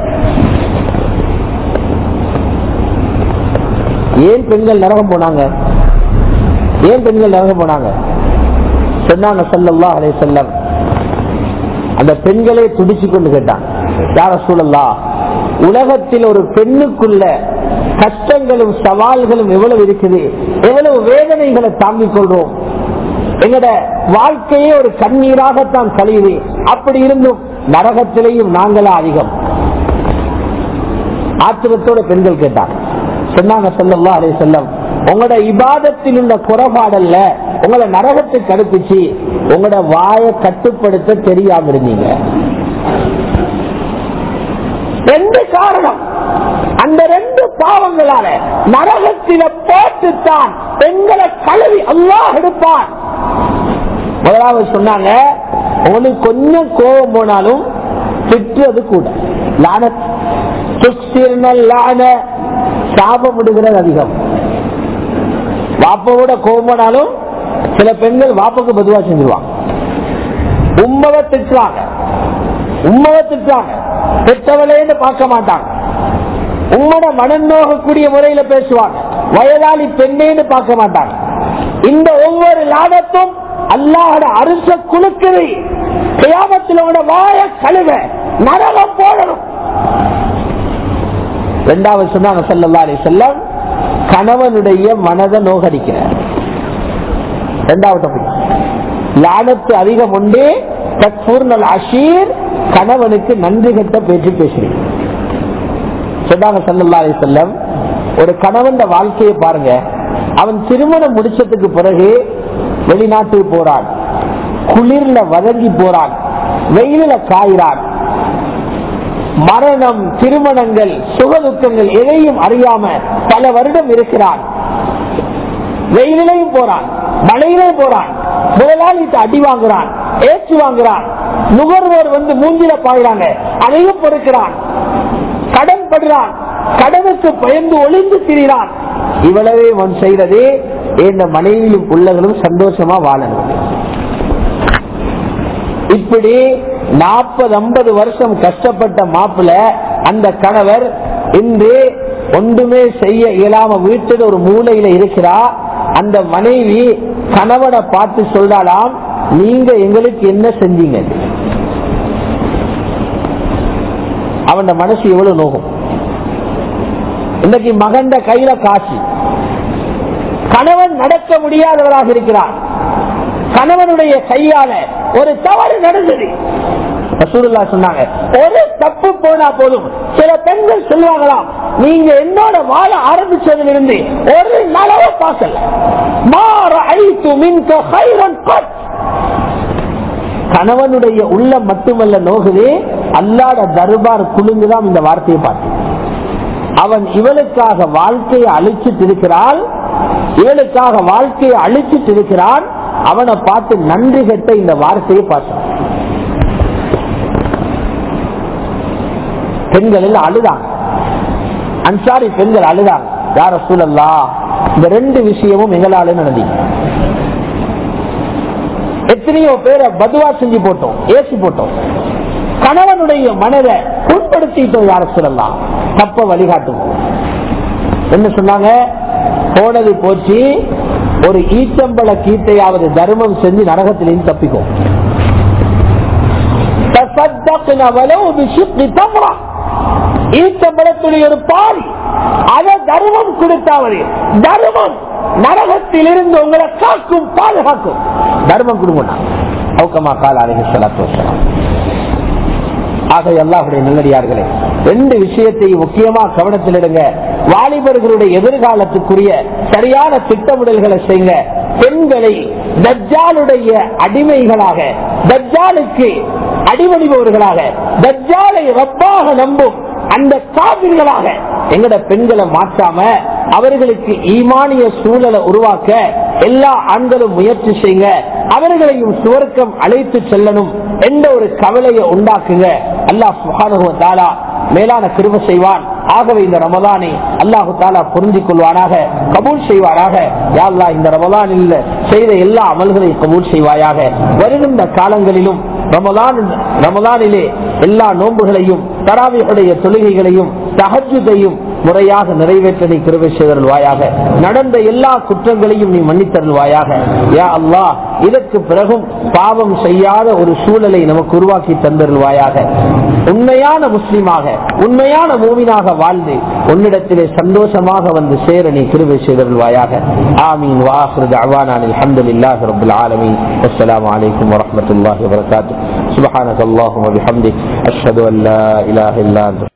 ஏன் பெண்கள் நரகம் போனாங்க ஏன் பெண்கள் நரகம் போனாங்க சொன்னாங்க சொல்லல்லா அலே செல்லம் அந்த பெண்களே துடிச்சு கொண்டு கேட்டான் யார சூழல்லா உலகத்தில் ஒரு பெண்ணுக்குள்ள கஷ்டங்களும் சவால்களும் எவ்வளவு இருக்குது எவ்வளவு வேதனைகளை தாங்கிக் கொள்றோம் எங்கட வாழ்க்கையே ஒரு கண்ணீராகத்தான் கழியுது அப்படி இருந்தும் நரகத்திலேயும் நாங்களா அதிகம் ஆத்திரத்தோட பெண்கள் கேட்டாங்க சொன்னாங்க சொல்லல்லா அதே செல்லம் உங்களோட இபாதத்தில் உள்ள குறைபாடல்ல உங்களை நரகத்துக்கு அடுப்பிச்சு உங்களோட வாயை கட்டுப்படுத்த தெரியாம இருந்தீங்க ரெண்டு காரணம் அந்த ரெண்டு பாவங்களால நரகத்தில போட்டுத்தான் பெண்களை கழுவி அல்லாஹ் எடுப்பான் முதலாவது சொன்னாங்க உங்களுக்கு கொஞ்சம் கோபம் போனாலும் திட்டுறது கூட லான லான சாபம் விடுகிறது அதிகம் வாப்போட கோபம் போனாலும் சில பெண்கள் வாப்புக்கு பதுவா செஞ்சிருவாங்க உம்மவை திட்டுவாங்க உம்மவை திட்டுவாங்க பெற்றவளேன்னு பார்க்க மாட்டாங்க உம்மோட மனம் நோகக்கூடிய முறையில பேசுவாங்க வயதாளி பெண்ணேன்னு பார்க்க மாட்டாங்க இந்த ஒவ்வொரு லாபத்தும் அல்லாஹோட அரிச குழுக்குது கியாமத்தில் உங்களோட வாய கழுவ நரகம் போடணும் இரண்டாவது சொன்னாங்க செல்லல்லா அலி செல்லம் கணவனுடைய மனதை நோகடிக்கிறார் இரண்டாவது topic. லானத்து அதிகம் உண்டு தக்பூர்னல் அஷீர் கணவனுக்கு நன்றி கட்ட பேச்சு பேசுறீங்க சொன்னாங்க சல்லல்லா அலி செல்லம் ஒரு கணவன் வாழ்க்கையை பாருங்க அவன் திருமணம் முடிச்சதுக்கு பிறகு வெளிநாட்டுக்கு போறான் குளிர்ல வதங்கி போறான் வெயிலில காய்கிறான் மரணம் திருமணங்கள் சுகதுக்கங்கள் எதையும் அறியாம பல வருடம் இருக்கிறான் வெயிலையும் போறான் மழையிலையும் போறான் முதலாளிட்டு அடி வாங்குறான் ஏற்று வாங்குறான் நுகர்வோர் வந்து மூஞ்சில பாயிறாங்க அதையும் பொறுக்கிறான் கடன் படுறான் கடனுக்கு பயந்து ஒளிந்து திரிகிறான் இவ்வளவே அவன் செய்யறது இந்த மனைவியும் பிள்ளைகளும் சந்தோஷமா வாழணும் இப்படி நாற்பது ஐம்பது வருஷம் கஷ்டப்பட்ட மாப்பிள்ள அந்த கணவர் இன்று ஒன்றுமே செய்ய இயலாம வீட்டில் ஒரு மூலையில இருக்கிறா அந்த மனைவி கணவனை பார்த்து சொல்றாளாம் நீங்க எங்களுக்கு என்ன செஞ்சீங்க அவன் மனசு எவ்வளவு நோகும் இன்னைக்கு மகண்ட கையில காசு கணவன் நடக்க முடியாதவராக இருக்கிறார் கணவனுடைய கையால ஒரு தவறு நடந்தது ரசூலுல்லா சொன்னாங்க ஒரு தப்பு போனா போதும் சில பெண்கள் சொல்லுவாங்களாம் நீங்க என்னோட வாழ ஆரம்பிச்சதுல இருந்து ஒரு நலவ பாசல் மாற ஐத்து மின்க ஹைரன் கட் கணவனுடைய உள்ளம் மட்டுமல்ல நோகுது அல்லாட தர்பார் குழுங்குதான் இந்த வார்த்தையை பார்த்து அவன் இவளுக்காக வாழ்க்கையை அழிச்சிட்டு இருக்கிறாள் இவளுக்காக வாழ்க்கையை அழிச்சிட்டு இருக்கிறான் அவனை பார்த்து நன்றி கட்ட இந்த வார்த்தையை பார்த்தான் பெண்கள் எல்லாம் அழுதாங்க அன்சாரி பெண்கள் அழுதாங்க யார சூழல்லா இந்த ரெண்டு விஷயமும் எங்களால நடந்தீங்க எத்தனையோ பேரை பதுவா செஞ்சு போட்டோம் ஏசி போட்டோம் கணவனுடைய மனதை புண்படுத்திட்டோம் யார சொல்லலாம் தப்ப வழிகாட்டுவோம் என்ன சொன்னாங்க போனது போச்சு ஒரு ஈச்சம்பள கீட்டையாவது தர்மம் செஞ்சு நரகத்திலிருந்து தப்பிக்கும் ஈச்சம்பளத்துடைய ஒரு பால் அதை தர்மம் கொடுத்தாவது தர்மம் நரகத்திலிருந்து உங்களை காக்கும் பாதுகாக்கும் தர்மம் கொடுங்க அவுக்கமா கால அழகு சொல்லலாம் ஆக எல்லாருடைய நல்லடியார்களே ரெண்டு விஷயத்தை முக்கியமா கவனத்தில் எடுங்க வாலிபர்களுடைய எதிர்காலத்துக்குரிய சரியான திட்டமிடல்களை செய்யுங்க பெண்களை தஜ்ஜாலுடைய அடிமைகளாக தஜ்ஜாலுக்கு அடிமணிபவர்களாக தஜ்ஜாலை ரப்பாக நம்பும் அந்த காவிர்களாக எங்கட பெண்களை மாற்றாம அவர்களுக்கு ஈமானிய சூழலை உருவாக்க எல்லா ஆண்களும் முயற்சி செய்யுங்க அவர்களையும் சுவர்க்கம் அழைத்து செல்லணும் என்ற ஒரு கவலையை உண்டாக்குங்க அல்லாஹ் சுகானுவ தாலா மேலான கிருப செய்வான் ஆகவே இந்த ரமதானை அல்லாஹு தாலா புரிஞ்சிக் கொள்வானாக கபூல் செய்வாராக யாழ்லா இந்த ரமதானில் செய்த எல்லா அமல்களையும் கபூல் செய்வாயாக வருகின்ற காலங்களிலும் ரமதான் ரமதானிலே எல்லா நோன்புகளையும் தராவிகளுடைய தொழுகைகளையும் தகஜுதையும் முறையாக நிறைவேற்றதை கிருபை செய்தருள்வாயாக நடந்த எல்லா குற்றங்களையும் நீ மன்னித்தருள்வாயாக யா அல்லா இதற்கு பிறகும் பாவம் செய்யாத ஒரு சூழலை நமக்கு உருவாக்கி தந்தருள்வாயாக உண்மையான முஸ்லீமாக உண்மையான மூவினாக வாழ்ந்து உன்னிடத்திலே சந்தோஷமாக வந்து சேர நீ கிருபை செய்தருள்வாயாக ஆமீன் வாஹிருத் அவானான் அல்ஹம்துலில்லாஹி ரப்பில் ஆலமீன் அஸ்ஸலாமு அலைக்கும் வரஹ்மத்துல்லாஹி வபரகாத்துஹு சுப்ஹானக அல்லாஹும்ம பிஹம்திக் அஷ்ஹது அன் லா இலாஹா இல்லா அன்த